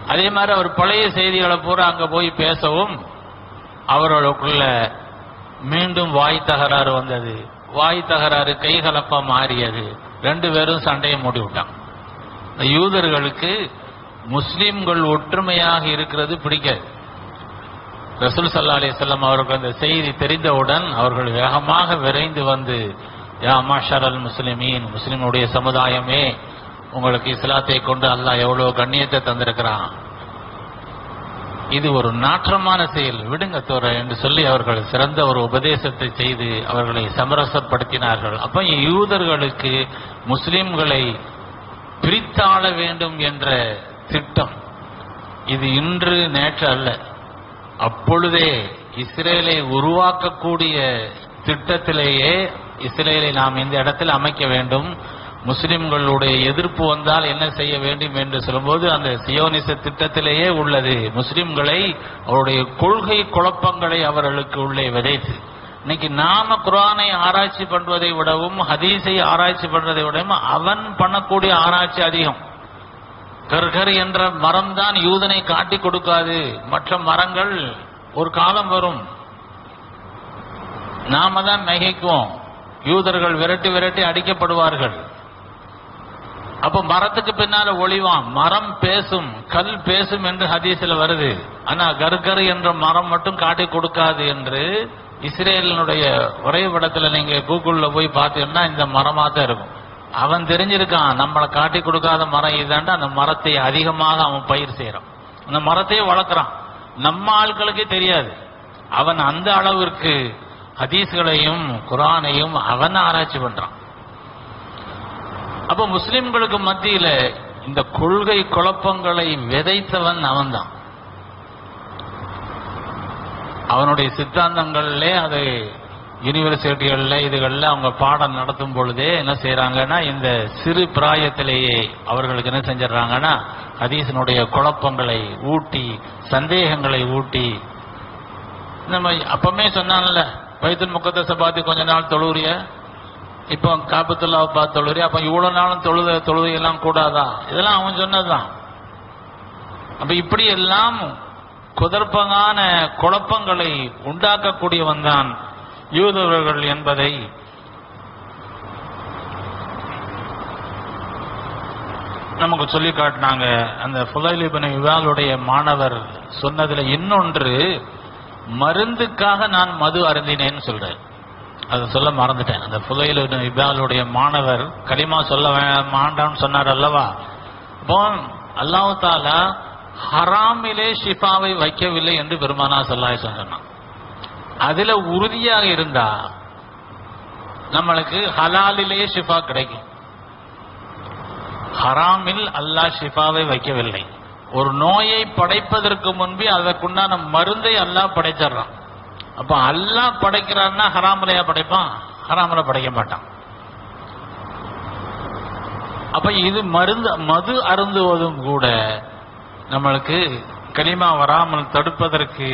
அதே மாதிரி அவர் பழைய செய்திகளை பூரா அங்க போய் பேசவும் அவர்களுக்குள்ள மீண்டும் வாய் தகராறு வந்தது வாய் தகராறு கைகலப்பா மாறியது ரெண்டு பேரும் சண்டையை மூடி விட்டாங்க இந்த யூதர்களுக்கு முஸ்லிம்கள் ஒற்றுமையாக இருக்கிறது பிடிக்காது ரசூல் சல்லா அலிசல்லாம் அவர்கள் அந்த செய்தி தெரிந்தவுடன் அவர்கள் வேகமாக விரைந்து வந்து யா மாஷர் அல் முஸ்லிமீன் முஸ்லிமுடைய சமுதாயமே உங்களுக்கு இஸ்லாத்தை கொண்டு அல்லாஹ் எவ்வளவு கண்ணியத்தை தந்திருக்கிறான் இது ஒரு நாற்றமான செயல் விடுங்க தோற என்று சொல்லி அவர்கள் சிறந்த ஒரு உபதேசத்தை செய்து அவர்களை சமரசப்படுத்தினார்கள் அப்ப யூதர்களுக்கு முஸ்லிம்களை பிரித்தாள வேண்டும் என்ற திட்டம் இது இன்று நேற்று அல்ல அப்பொழுதே இஸ்ரேலை உருவாக்கக்கூடிய திட்டத்திலேயே இஸ்ரேலை நாம் இந்த இடத்தில் அமைக்க வேண்டும் முஸ்லிம்களுடைய எதிர்ப்பு வந்தால் என்ன செய்ய வேண்டும் என்று சொல்லும்போது அந்த சியோனிச திட்டத்திலேயே உள்ளது முஸ்லிம்களை அவருடைய கொள்கை குழப்பங்களை அவர்களுக்கு உள்ளே விதைத்து இன்னைக்கு நாம குரானை ஆராய்ச்சி பண்றதை விடவும் ஹதீஸை ஆராய்ச்சி பண்றதை விடவும் அவன் பண்ணக்கூடிய ஆராய்ச்சி அதிகம் கர்கர் என்ற மரம் தான் யூதனை காட்டி கொடுக்காது மற்ற மரங்கள் ஒரு காலம் வரும் நாம தான் நகைக்குவோம் யூதர்கள் விரட்டி விரட்டி அடிக்கப்படுவார்கள் அப்ப மரத்துக்கு பின்னால ஒளிவான் மரம் பேசும் கல் பேசும் என்று ஹதீஸில் வருது ஆனா கர்கர் என்ற மரம் மட்டும் காட்டி கொடுக்காது என்று இஸ்ரேலினுடைய வரைபடத்துல நீங்க கூகுள்ல போய் பார்த்தீங்கன்னா இந்த மரமா தான் இருக்கும் அவன் தெரிஞ்சிருக்கான் நம்மளை காட்டி கொடுக்காத மரம் இதாண்டா அந்த மரத்தை அதிகமாக அவன் பயிர் செய்யறான் அந்த மரத்தையே வளர்க்குறான் நம்ம ஆட்களுக்கே தெரியாது அவன் அந்த அளவிற்கு ஹதீஸ்களையும் குரானையும் அவன் ஆராய்ச்சி பண்றான் அப்ப முஸ்லிம்களுக்கு மத்தியில இந்த கொள்கை குழப்பங்களை விதைத்தவன் அவன்தான் அவனுடைய சித்தாந்தங்கள்ல அது யூனிவர்சிட்டிகள்ல இதுகள்ல அவங்க பாடம் நடத்தும் பொழுதே என்ன செய்யறாங்கன்னா இந்த சிறு பிராயத்திலேயே அவர்களுக்கு என்ன செஞ்சிடறாங்கன்னா ஹதீஸினுடைய குழப்பங்களை ஊட்டி சந்தேகங்களை ஊட்டி நம்ம அப்பமே சொன்னான்ல பைத்துல் முக்கத்த பார்த்து கொஞ்ச நாள் தொழுவுறிய இப்போ காபத்துல்லாவை பார்த்து தொழுறிய அப்ப இவ்வளவு நாளும் தொழுத தொழுகையெல்லாம் கூடாதா இதெல்லாம் அவன் சொன்னதுதான் அப்ப இப்படி எல்லாம் குதர்ப்பமான குழப்பங்களை உண்டாக்கக்கூடியவன் தான் யூதர்கள் என்பதை நமக்கு சொல்லி காட்டினாங்க அந்த புலைலிபன் விவாலுடைய மாணவர் சொன்னதுல இன்னொன்று மருந்துக்காக நான் மது அருந்தினேன்னு சொல்றேன் அதை சொல்ல மறந்துட்டேன் அந்த புலையில இபாலுடைய மாணவர் களிமா சொல்ல மாண்டான்னு சொன்னார் அல்லவா அப்போ அல்லாஹு தாலா ஹராமிலே ஷிஃபாவை வைக்கவில்லை என்று பெருமானா சொல்லாய் சொன்னான் அதுல உறுதியாக இருந்தா நம்மளுக்கு ஹலாலிலே ஷிஃபா கிடைக்கும் ஹராமில் அல்லாஹ் ஷிஃபாவை வைக்கவில்லை ஒரு நோயை படைப்பதற்கு முன்பே அதற்குண்டான மருந்தை அல்லாஹ் படைச்சிடுறான் அப்ப அல்லாஹ் படைக்கிறான்னா ஹராமலையா படைப்பான் ஹராமல படைக்க மாட்டான் அப்ப இது மருந்து மது அருந்துவதும் கூட நம்மளுக்கு களிமா வராமல் தடுப்பதற்கு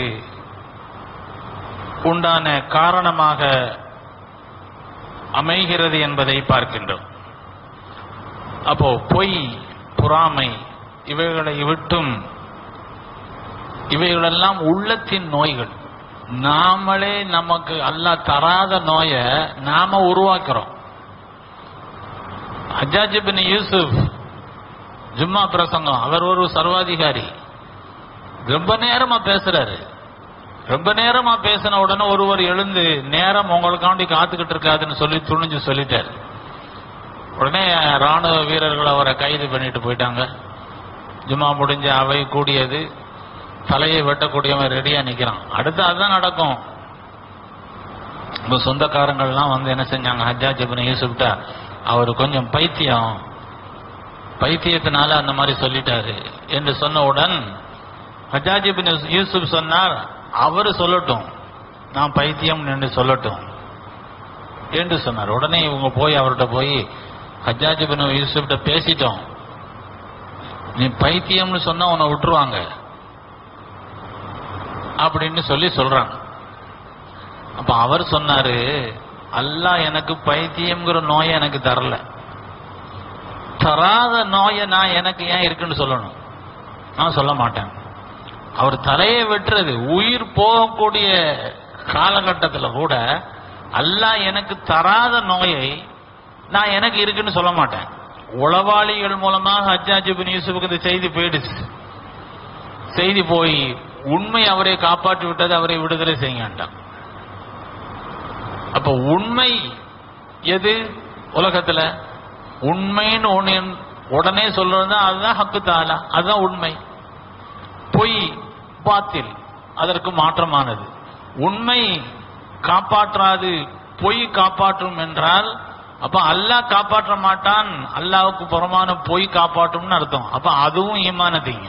உண்டான காரணமாக அமைகிறது என்பதை பார்க்கின்றோம் அப்போ பொய் பொறாமை இவைகளை விட்டும் இவைகளெல்லாம் உள்ளத்தின் நோய்கள் நாமளே நமக்கு அல்லாஹ் தராத நோய நாம உருவாக்குறோம் ஹஜாஜ் பின் யூசுப் ஜும்மா பிரசங்கம் அவர் ஒரு சர்வாதிகாரி ரொம்ப நேரமா பேசுறாரு ரொம்ப நேரமா பேசின உடனே ஒருவர் எழுந்து நேரம் உங்களுக்காண்டி காத்துக்கிட்டு இருக்காதுன்னு சொல்லி துணிஞ்சு சொல்லிட்டாரு உடனே ராணுவ வீரர்கள் அவரை கைது பண்ணிட்டு போயிட்டாங்க ஜும்மா முடிஞ்ச அவை கூடியது தலையை வெட்டக்கூடியவன் ரெடியா நிக்கிறான் அடுத்து அதுதான் நடக்கும் இப்ப சொந்தக்காரங்கள்லாம் வந்து என்ன செஞ்சாங்க ஹஜ்ஜாஜ் இப்னு யூசுப்டா அவர் கொஞ்சம் பைத்தியம் பைத்தியத்தினால அந்த மாதிரி சொல்லிட்டாரு என்று சொன்னவுடன் ஹஜ்ஜாஜ் இப்னு யூசுப் சொன்னார் அவர் சொல்லட்டும் நான் பைத்தியம் என்று சொல்லட்டும் என்று சொன்னார் உடனே இவங்க போய் அவர்கிட்ட போய் ஹஜ்ஜாஜ் இப்னு யூசுப்ட பேசிட்டோம் நீ பைத்தியம்னு சொன்னா உன்னை விட்டுருவாங்க அப்படின்னு சொல்லி சொல்றாங்க அப்ப அவர் சொன்னாரு அல்லாஹ் எனக்கு பைத்தியம்ங்கிற நோயை எனக்கு தரல தராத நோயை நான் எனக்கு ஏன் இருக்குன்னு சொல்லணும் நான் சொல்ல மாட்டேன் அவர் தலையை வெட்டுறது உயிர் போகக்கூடிய காலகட்டத்தில் கூட அல்லாஹ் எனக்கு தராத நோயை நான் எனக்கு இருக்குன்னு சொல்ல மாட்டேன் உளவாளிகள் மூலமாக ஹஜ்ஜாஜ் பின் யூசுஃபுக்கு இந்த செய்தி போயிடுச்சு செய்தி போய் உண்மை அவரை காப்பாற்றி விட்டது அவரை விடுதலை செய்யுங்கன்றான் அப்ப உண்மை எது உலகத்துல உண்மைன்னு ஒண்ணு உடனே சொல்றது அதுதான் ஹக்கு தாலா அதுதான் உண்மை பொய் பாத்தில் அதற்கு மாற்றமானது உண்மை காப்பாற்றாது பொய் காப்பாற்றும் என்றால் அப்ப அல்லாஹ் காப்பாற்ற மாட்டான் அல்லாவுக்கு புறமான பொய் காப்பாற்றும்னு அர்த்தம் அப்ப அதுவும் ஈமானதீங்க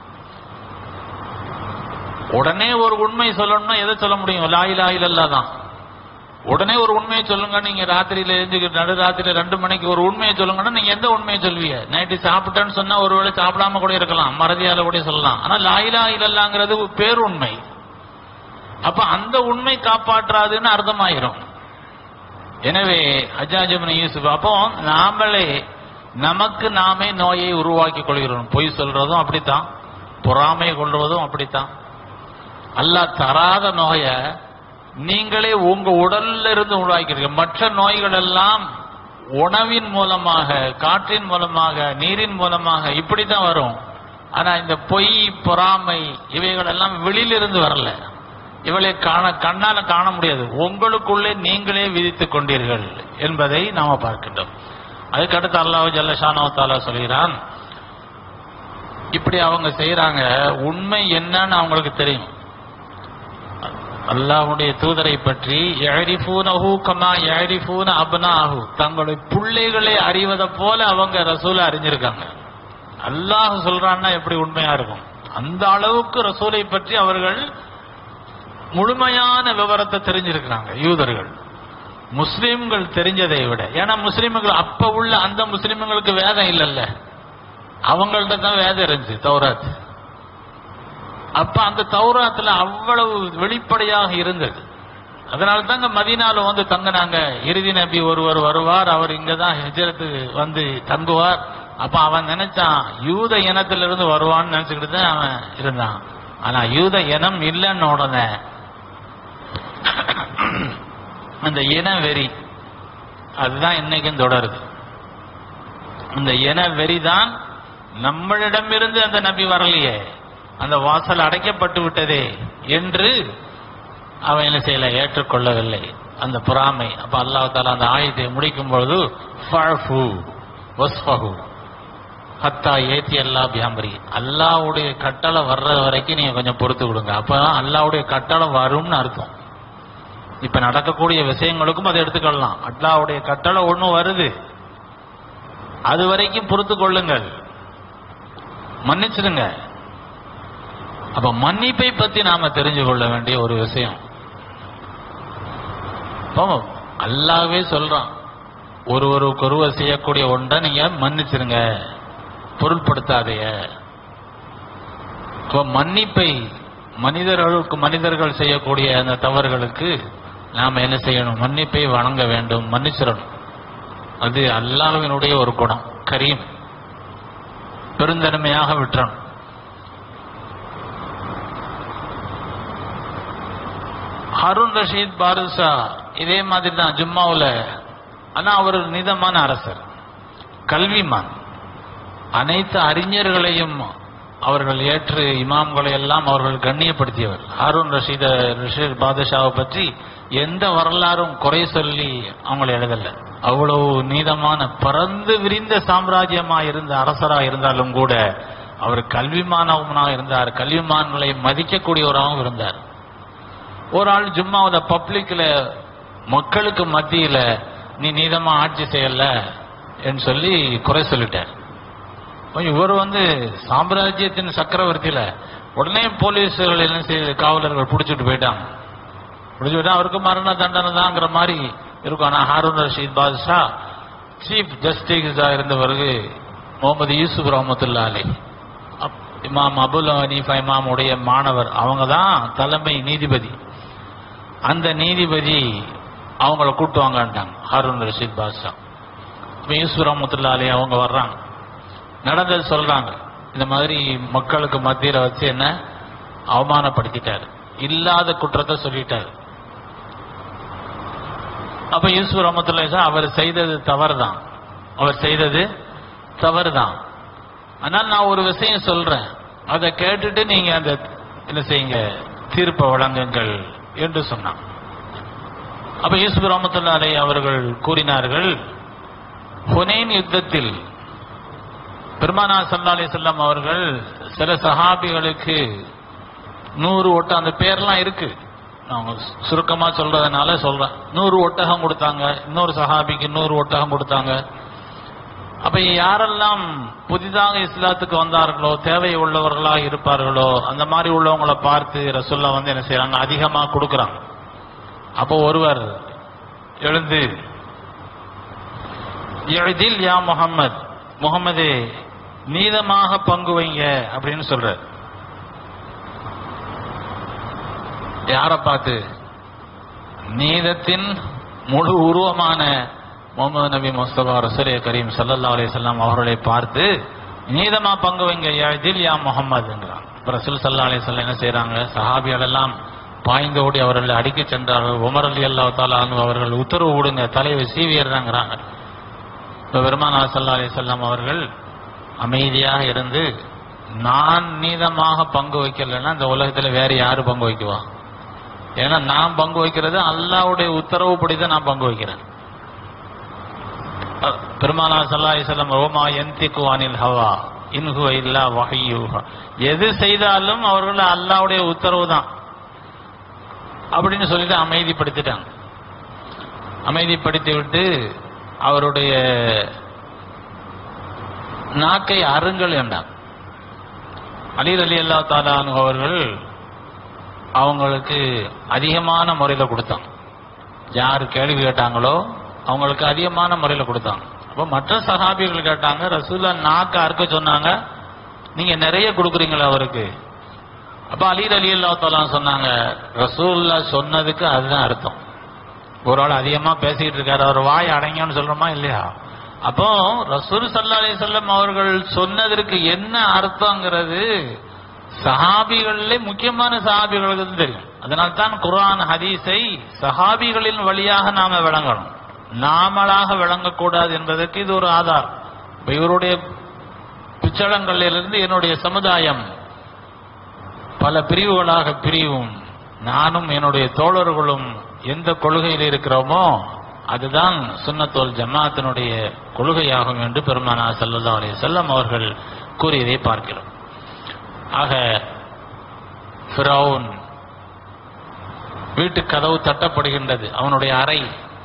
உடனே ஒரு உண்மை சொல்லணும்னா எதை சொல்ல முடியும் லாயிலா இல்லல்லா தான் உடனே ஒரு உண்மையை சொல்லுங்க நீங்க ராத்திரியில எழுந்து நடு ராத்திரி ரெண்டு மணிக்கு ஒரு உண்மையை சொல்லுங்கன்னா நீங்க எந்த உண்மையை சொல்வீங்க நைட்டு சாப்பிட்டேன்னு சொன்னா ஒருவேளை சாப்பிடாம கூட இருக்கலாம் மறதியால கூட சொல்லலாம் ஆனா லாயிலா இல்லல்லாங்கிறது பேருண்மை அப்ப அந்த உண்மை காப்பாற்றாதுன்னு அர்த்தமாயிரும் எனவே அஜாஜபின் யூசுப் அப்போ நாமளே நமக்கு நாமே நோயை உருவாக்கி கொள்கிறோம் பொய் சொல்றதும் அப்படித்தான் பொறாமை கொள்வதும் அப்படித்தான் அல்லாஹ் தராத நோய நீங்களே உங்க உடல்ல இருந்து உருவாக்கிறீங்க மற்ற நோய்கள் எல்லாம் உணவின் மூலமாக காற்றின் மூலமாக நீரின் மூலமாக இப்படித்தான் வரும் ஆனா இந்த பொய் பொறாமை இவைகள் எல்லாம் வெளியிலிருந்து வரல இவளை காண கண்ணால காண முடியாது உங்களுக்குள்ளே நீங்களே விதித்துக் கொண்டீர்கள் என்பதை நாம பார்க்கின்றோம் அதுக்கடுத்து அல்லாஹ் ஜல்லஷானோ தாலா சொல்கிறான் இப்படி அவங்க செய்யறாங்க உண்மை என்னன்னு அவங்களுக்கு தெரியும் அல்லாஹ்வுடைய தூதரை பற்றி யரிஃபூனஹு கமா யரிஃபூன அப்னாஹு தங்களுடைய பிள்ளைகளை அறிவதை போல அவங்க ரசூலை அறிஞ்சிருக்காங்க அல்லாஹ் சொல்றான்னா எப்படி உண்மையா இருக்கும் அந்த அளவுக்கு ரசூலை பற்றி அவர்கள் முழுமையான விவரத்தை தெரிஞ்சிருக்கிறாங்க யூதர்கள் முஸ்லிம்கள் தெரிஞ்சதை விட ஏன்னா முஸ்லிம்கள் அப்ப உள்ள அந்த முஸ்லிம்களுக்கு வேதம் இல்லைல்ல அவங்கள்ட்ட தான் வேதம் இருந்துச்சு தௌராத் அப்ப அந்த தௌராத்துல அவ்வளவு வெளிப்படையாக இருந்தது அதனால தாங்க மதீனால வந்து தங்கினாங்க இறுதி நபி ஒருவர் வருவார் அவர் இங்கதான் ஹிஜரத்து வந்து தங்குவார் அப்ப அவன் நினைச்சான் யூத இனத்திலிருந்து வருவான்னு நினைச்சுக்கிட்டு தான் அவன் இருந்தான் ஆனா யூத இனம் இல்லைன்னு உடனே அந்த இன வெறி அதுதான் இன்னைக்கும் தொடருது அந்த இன வெறி தான் நம்மளிடமிருந்து அந்த நபி வரலையே அந்த வாசல் அடைக்கப்பட்டு விட்டதே என்று அவன் என்ன செய்யல ஏற்றுக்கொள்ளவில்லை அந்த பொறாமை அப்ப அல்லாஹ் தாலா அந்த ஆயத்தை முடிக்கும் பொழுது ஃபஅஃபு வஸ்ஃபஹு ஹத்தா ஏத்தி அல்லா பியாம்பரி அல்லாவுடைய கட்டளை வர்ற வரைக்கும் நீங்க கொஞ்சம் பொறுத்து கொடுங்க அப்பதான் அல்லாவுடைய கட்டளை வரும்னு அர்த்தம் இப்ப நடக்கக்கூடிய விஷயங்களுக்கும் அதை எடுத்துக்கொள்ளலாம் அல்லாவுடைய கட்டளை ஒண்ணு வருது அது வரைக்கும் பொறுத்து கொள்ளுங்கள் மன்னிச்சிடுங்க அப்ப மன்னிப்பை பத்தி நாம தெரிஞ்சு கொள்ள வேண்டிய ஒரு விஷயம் பாவம், அல்லாஹ்வே சொல்றான் ஒருவருக்கு ஒருவர் செய்யக்கூடிய ஒன்றை நீங்க மன்னிச்சிருங்க பொருட்படுத்தாதீங்க அப்ப மன்னிப்பை மனிதர்களுக்கு மனிதர்கள் செய்யக்கூடிய அந்த தவறுகளுக்கு நாம என்ன செய்யணும் மன்னிப்பை வணங்க வேண்டும் மன்னிச்சிடணும் அது அல்லாஹ்வினுடைய ஒரு குணம் கரீம் பெருந்தன்மையாக விட்டுறணும் ஹருண் ரஷீத் பாருசா இதே மாதிரி தான் ஜும்மாவுல ஆனா அவர் ஒரு நிதமான அரசர் கல்விமான் அனைத்து அறிஞர்களையும் அவர்கள் ஏற்று இமாம்களை எல்லாம் அவர்கள் கண்ணியப்படுத்தியவர் ஹாரூன் ரஷீத ரஷீத் பாதுஷாவை பற்றி எந்த வரலாறும் குறை சொல்லி அவங்களை எழுதல அவ்வளவு நீதமான பறந்து விரிந்த சாம்ராஜ்யமா இருந்த அரசரா இருந்தாலும் கூட அவர் கல்விமானவனாக இருந்தார் கல்விமான்களை மதிக்கக்கூடியவராகவும் இருந்தார் ஒரு ஆள் ஜும்மாவத பப்ளிக்ல மக்களுக்கு மத்தியில நீ நீதமா ஆட்சி செய்யல என்று சொல்லி குறை சொல்லிட்டார் அப்ப இவர் வந்து சாம்ராஜ்யத்தின் சக்கரவர்த்தியில உடனே போலீஸ்கள் என்ன செய்ய காவலர்கள் பிடிச்சிட்டு போயிட்டாங்க பிடிச்சு போயிட்டா அவருக்கு மரண தண்டனை தாங்கிற மாதிரி இருக்கும் ஆனா ஹாரூன் ரஷீத் பாதுஷா சீஃப் ஜஸ்டிஸா இருந்தவருக்கு முகமது யூசுப் ரஹமத்துல்லா அலி அப்- இமாம் அபுல் ஹனீஃபா இமாமுடைய மாணவர் அவங்க தான் தலைமை நீதிபதி அந்த நீதிபதி அவங்கள கூட்டு வாங்கன்ட்டாங்க ஹாரூன் ரஷீத் பாதுஷா இப்ப யூசுப் ரஹமத்துல்லா அலி அவங்க வர்றாங்க நடந்தது சொல்றாங்க இந்த மாதிரி மக்களுக்கு மத்தியில வச்சு என்ன அவமானப்படுத்திட்டாரு இல்லாத குற்றத்தை சொல்லிட்டாரு அப்ப யூசுப் ரஹமத்துல்லாஹி அவர் செய்தது தவறுதான் அவர் செய்தது தவறுதான் ஆனால் நான் ஒரு விஷயம் சொல்றேன் அதை கேட்டுட்டு நீங்க அந்த என்ன செய்யுங்க தீர்ப்பை வழங்குங்கள் என்று சொன்னான் அப்ப யூசுப் ரஹமத்துல்லா அலை அவர்கள் கூறினார்கள் ஹுனைன் யுத்தத்தில் பெருமானா சல்லா அலி செல்லம் அவர்கள் சில சஹாபிகளுக்கு நூறு ஒட்டகம் அந்த பேர்லாம் இருக்கு நான் சுருக்கமா சொல்றதுனால சொல்றேன் நூறு ஒட்டகம் கொடுத்தாங்க இன்னொரு சஹாபிக்கு நூறு ஒட்டகம் கொடுத்தாங்க அப்ப யாரெல்லாம் புதிதாக இஸ்லாத்துக்கு வந்தார்களோ தேவை உள்ளவர்களாக இருப்பார்களோ அந்த மாதிரி உள்ளவங்களை பார்த்து ரசுல்லா வந்து என்ன செய்யறாங்க அதிகமா கொடுக்கறாங்க அப்போ ஒருவர் எழுந்து எழிதில் யா முகம்மது முகமதே நீதமாக பங்கு வைங்க அப்படின்னு சொல்றார் யாரை பார்த்து நீதத்தின் முழு உருவமான முகமது நபி முஸ்தபா ரசூலே கரீம் சல்லல்லா அலிசல்லாம் அவர்களை பார்த்து நீதமா பங்கு வைங்க எழிதில் யா முகம்மதுங்கிறான் இப்ப ரசூல் சல்லா அலிசல்லாம் என்ன செய்யறாங்க சஹாபிகள் எல்லாம் பாய்ந்தோடி அவர்களை அடிக்க சென்றார்கள் உமர் அலி அல்லா தாலா அவர்கள் உத்தரவு விடுங்க தலையை சீவியறாங்கிறாங்க இப்ப பெருமானா சல்லா அலி செல்லம் அவர்கள் அமைதியாக இருந்து நான் நீதமாக பங்கு வைக்கலைன்னா இந்த உலகத்துல வேற யாரு பங்கு வைக்குவா ஏன்னா நான் பங்கு வைக்கிறது அல்லாவுடைய உத்தரவுப்படி தான் நான் பங்கு வைக்கிறேன் அஹ் பெருமானா சல்லா அலி செல்லம் ரோமா எந்திக்கு அனில் ஹவா இன்ஹுவ இல்லா வஹையூஹா எது செய்தாலும் அவர்கள் அல்லாவுடைய உத்தரவு தான் அப்படின்னு சொல்லிட்டு அமைதிப்படுத்திட்டாங்க அமைதிப்படுத்தி விட்டு அவருடைய நாக்கை அருங்கள் என்றார் அலீர் அலி அல்லா தாலானு அவர்கள் அவங்களுக்கு அதிகமான முறையில் கொடுத்தாங்க யார் கேள்வி கேட்டாங்களோ அவங்களுக்கு அதிகமான முறையில் கொடுத்தாங்க அப்போ மற்ற சகாபிகள் கேட்டாங்க ரசூல்லா நாக்கு அறுக்க சொன்னாங்க நீங்க நிறைய கொடுக்குறீங்களா அவருக்கு அப்ப அலீர் அலி அல்லா தாலா சொன்னாங்க ரசூல்லா சொன்னதுக்கு அதுதான் அர்த்தம் ஒரு ஆள் அதிகமா பேசிக்கிட்டு இருக்காரு அவர் வாய் அடங்கன்னு சொல்றோமா இல்லையா அப்போ ரசூல் சல்லா அலி சொல்லம் அவர்கள் சொன்னதற்கு என்ன அர்த்தங்கிறது சஹாபிகளிலே முக்கியமான சஹாபிகளுக்கு தான் தெரியும் அதனால் தான் குர்ஆன் ஹதீஸை சஹாபிகளின் வழியாக நாம விளங்கணும் நாமளாக விளங்கக்கூடாது என்பதற்கு இது ஒரு ஆதாரம் இப்ப இவருடைய பிச்சளங்களிலிருந்து என்னுடைய சமுதாயம் பல பிரிவுகளாக பிரிவும் நானும் என்னுடைய தோழர்களும் எந்த கொள்கையில் இருக்கிறோமோ அதுதான் சுன்னத்தோல் ஜமாத்தினுடைய கொள்கையாகும் என்று பெருமானா சல்லல்லா அலைஹி செல்லம் அவர்கள் கூறியதை பார்க்கிறோம் ஆக ஃபிரௌன் வீட்டு கதவு தட்டப்படுகின்றது அவனுடைய அறை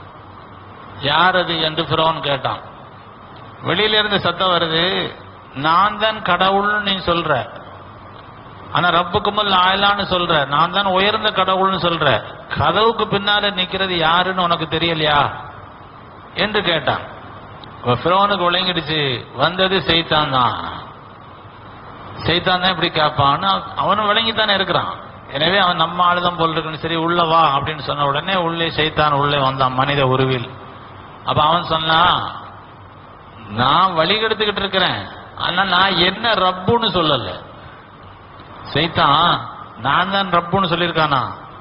யார் அது என்று ஃபிரௌன் கேட்டான் வெளியிலிருந்து சத்தம் வருது நான் தான் கடவுள்னு நீ சொல்ற ஆனா ரப்புக்குமல் ஆயலான்னு சொல்ற நான் தான் உயர்ந்த கடவுள்னு சொல்ற கதவுக்கு பின்னால நிக்கிறது யாருன்னு உனக்கு தெரியலையா என்று கேட்டான் இப்ப ஃபிரௌனுக்கு விளங்கிடுச்சு வந்தது செய்தான் தான் செய்தான் தான் இப்படி கேட்பான்னு அவனும் விளங்கித்தானே இருக்கிறான் எனவே அவன் நம்ம ஆளுதான் போல் இருக்குன்னு சரி உள்ள வா அப்படின்னு சொன்ன உடனே உள்ளே செய்தான் உள்ளே வந்தான் மனித உருவில் அப்ப அவன் சொன்னான் நான் வழிகெடுத்துக்கிட்டு இருக்கிறேன் ஆனா நான் என்ன ரப்புன்னு சொல்லல செய்தான் நான் தான் ரப்புன்னு சொல்லியிருக்கானா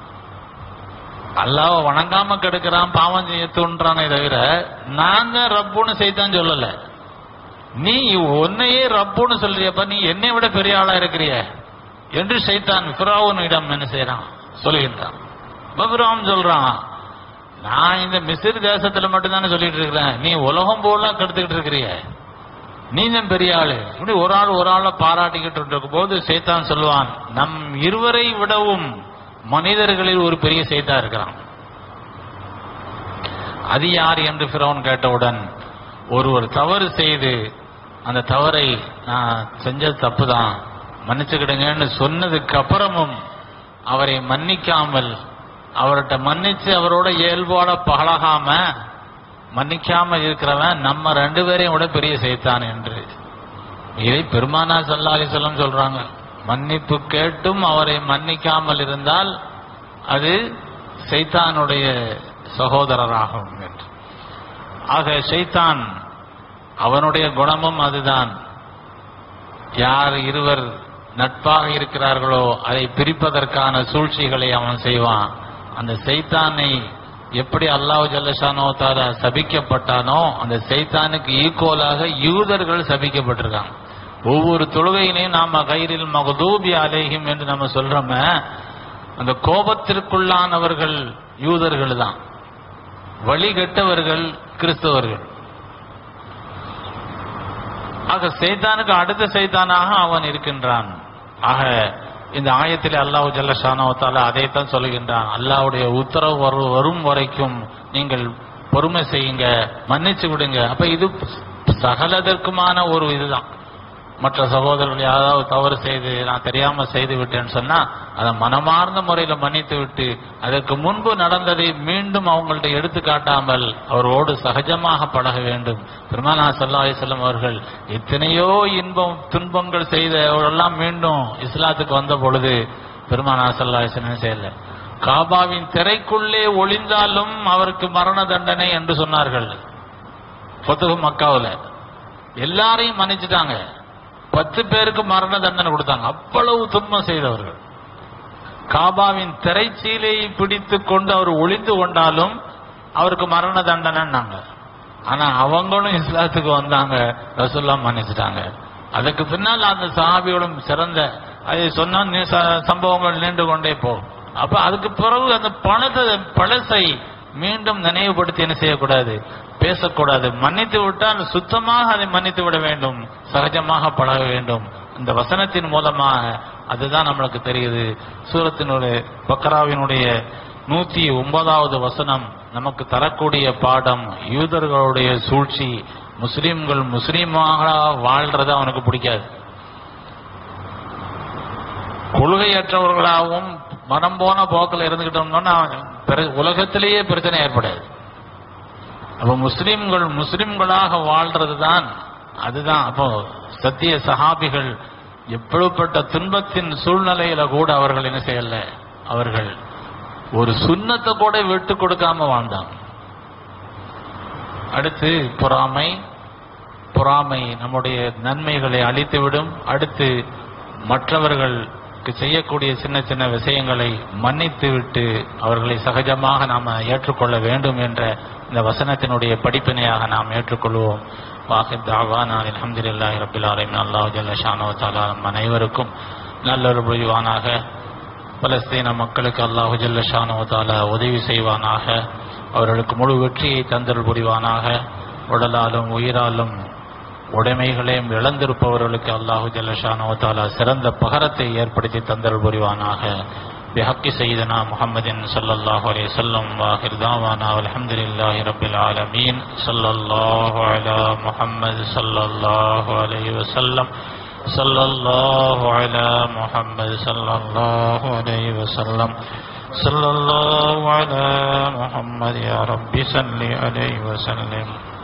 அல்லாஹ் வணங்காம கெடுக்கிறான் பாவம் செய்ய தூண்டுறானே தவிர நான் தான் ரப்புன்னு செய்தான் சொல்லல நீ உன்னையே ரப்புன்னு சொல்றியப்ப நீ என்னை விட பெரிய ஆளா இருக்கிறிய என்று சைத்தான் ஃபிராவுனிடம் என்ன செய்யறான் சொல்லுகின்றான் பபிராம் சொல்றான் நான் இந்த மிசிர் தேசத்துல மட்டும்தானே சொல்லிட்டு இருக்கிறேன் நீ உலகம் போல கெடுத்துக்கிட்டு இருக்கிறிய நீ தான் பெரிய ஆளு இப்படி ஒரு ஆள் ஒரு ஆளை பாராட்டிக்கிட்டு இருக்கும் போது சைத்தான் சொல்லுவான் நம் இருவரை விடவும் மனிதர்களில் ஒரு பெரிய சைத்தா இருக்கிறான் அது யார் என்று பிறவன் கேட்டவுடன் ஒருவர் தவறு செய்து அந்த தவறை நான் செஞ்சது தப்புதான் மன்னிச்சுக்கிடுங்கன்னு சொன்னதுக்கு அப்புறமும் அவரை மன்னிக்காமல் அவர்கிட்ட மன்னிச்சு அவரோட இயல்போட பழகாம மன்னிக்காம இருக்கிறவன் நம்ம ரெண்டு பேரையும் விட பெரிய செய்தான் என்று இதை பெருமானா சல்லாலி சொல்லம் சொல்றாங்க மன்னிப்பு கேட்டும் அவரை மன்னிக்காமல் இருந்தால் அது சைத்தானுடைய சகோதரராகும் என்று ஆக சைத்தான் அவனுடைய குணமும் அதுதான் யார் இருவர் நட்பாக இருக்கிறார்களோ அதை பிரிப்பதற்கான சூழ்ச்சிகளை அவன் செய்வான் அந்த சைத்தானை எப்படி அல்லாஹ் ஜல்லஷானோ தாலா சபிக்கப்பட்டானோ அந்த சைத்தானுக்கு ஈக்குவலாக யூதர்கள் சபிக்கப்பட்டிருக்காங்க ஒவ்வொரு தொழுகையிலையும் நாம கைரில் மகதூபி அலேஹிம் என்று நம்ம சொல்றோமே அந்த கோபத்திற்குள்ளானவர்கள் யூதர்கள் தான் வழிகட்டவர்கள் கிறிஸ்தவர்கள் ஆக சைத்தானுக்கு அடுத்த சைத்தானாக அவன் இருக்கின்றான் ஆக இந்த ஆயத்திலே அல்லாஹ் ஜல்லஷானவத்தால அதைத்தான் சொல்லுகின்றான் அல்லாஹ்வுடைய உத்தரவு வரு- வரும் வரைக்கும் நீங்கள் பொறுமை செய்யுங்க மன்னிச்சு விடுங்க அப்ப இது சகலதற்குமான ஒரு இதுதான் மற்ற சகோதரர்கள் யாராவது தவறு செய்து நான் தெரியாம செய்து விட்டேன்னு சொன்னா அதை மனமார்ந்த முறையில மன்னித்து விட்டு அதற்கு முன்பு நடந்ததை மீண்டும் அவங்கள்ட்ட எடுத்து காட்டாமல் அவரோடு சகஜமாக பழக வேண்டும் பெருமானா சல்லா அலிசல்லம் அவர்கள் எத்தனையோ இன்பம் துன்பங்கள் செய்தவரெல்லாம் மீண்டும் இஸ்லாத்துக்கு வந்த பொழுது பெருமானா சல்லா அலிசல்லம் செய்யல காபாவின் திரைக்குள்ளே ஒளிந்தாலும் அவருக்கு மரண தண்டனை என்று சொன்னார்கள் பொத்துகு மக்காவுல எல்லாரையும் மன்னிச்சுட்டாங்க பத்து பேருக்கு மரண தண்டனை கொடுத்தாங்க அவ்வளவு துன்பம் செய்தவர்கள் காபாவின் திரைச்சீலையை பிடித்து கொண்டு அவர் ஒளிந்து கொண்டாலும் அவருக்கு மரண தண்டனைன்னாங்க ஆனா அவங்களும் இஸ்லாத்துக்கு வந்தாங்க ரசூல்லா மன்னிச்சுட்டாங்க அதுக்கு பின்னால் அந்த சஹாபியோடும் சிறந்த அதை சொன்னா நீ- ச- சம்பவங்கள் நீண்டு கொண்டே போகும் அப்ப அதுக்கு பிறகு அந்த பணத்தை பழசை மீண்டும் நினைவுபடுத்தி என்ன செய்யக்கூடாது பேசக்கூடாது மன்னித்து விட்டால் சுத்தமாக அதை மன்னித்து விட வேண்டும் சகஜமாக பழக வேண்டும் இந்த வசனத்தின் மூலமாக அதுதான் நம்மளுக்கு தெரியுது சூரத்தினுடைய பக்ராவினுடைய நூத்தி ஒன்பதாவது வசனம் நமக்கு தரக்கூடிய பாடம் யூதர்களுடைய சூழ்ச்சி முஸ்லிம்கள் முஸ்லீமாக வாழ்றது அவனுக்கு பிடிக்காது கொள்கையற்றவர்களாகவும் மனம் போன போக்கில் இருந்துகிட்டோம்னா பிற- உலகத்திலேயே பிரச்சனை ஏற்படாது அப்ப முஸ்லிம்கள் முஸ்லிம்களாக வாழ்றது தான் அதுதான் அப்போ சத்திய சஹாபிகள் எப்படிப்பட்ட துன்பத்தின் சூழ்நிலையில கூட அவர்கள் என்ன செய்யல அவர்கள் ஒரு சுண்ணத்தை கூட விட்டு கொடுக்காம வாழ்ந்தாங்க அடுத்து பொறாமை பொறாமை நம்முடைய நன்மைகளை அழித்துவிடும் அடுத்து மற்றவர்களுக்கு செய்யக்கூடிய சின்ன சின்ன விஷயங்களை மன்னித்து விட்டு அவர்களை சகஜமாக நாம் ஏற்றுக்கொள்ள வேண்டும் என்ற இந்த வசனத்தினுடைய படிப்பினையாக நாம் ஏற்றுக்கொள்வோம் வாஹித் தாவானா அல்ஹம்துலில்லாஹி ரப்பில் ஆலமீன் அல்லாஹ் ஜல்ல ஷானு தஆலா நம் அனைவருக்கும் நல்லொரு புரிவானாக பலஸ்தீன மக்களுக்கு அல்லாஹு ஜல்ல ஷானு தஆலா உதவி செய்வானாக அவர்களுக்கு முழு வெற்றியை தந்தல் புரிவானாக உடலாலும் உயிராலும் உடைமைகளையும் இழந்திருப்பவர்களுக்கு அல்லாஹு ஜல்லஷானோ தாலா சிறந்த பகரத்தை ஏற்படுத்தி தந்தல் புரிவானாக بحق سيدنا محمد صلى الله عليه وسلم واخر دعوانا والحمد لله رب العالمين صلى الله على محمد صلى الله عليه وسلم صلى الله على محمد صلى الله عليه وسلم صلى الله على محمد يا رب صل عليه وسلم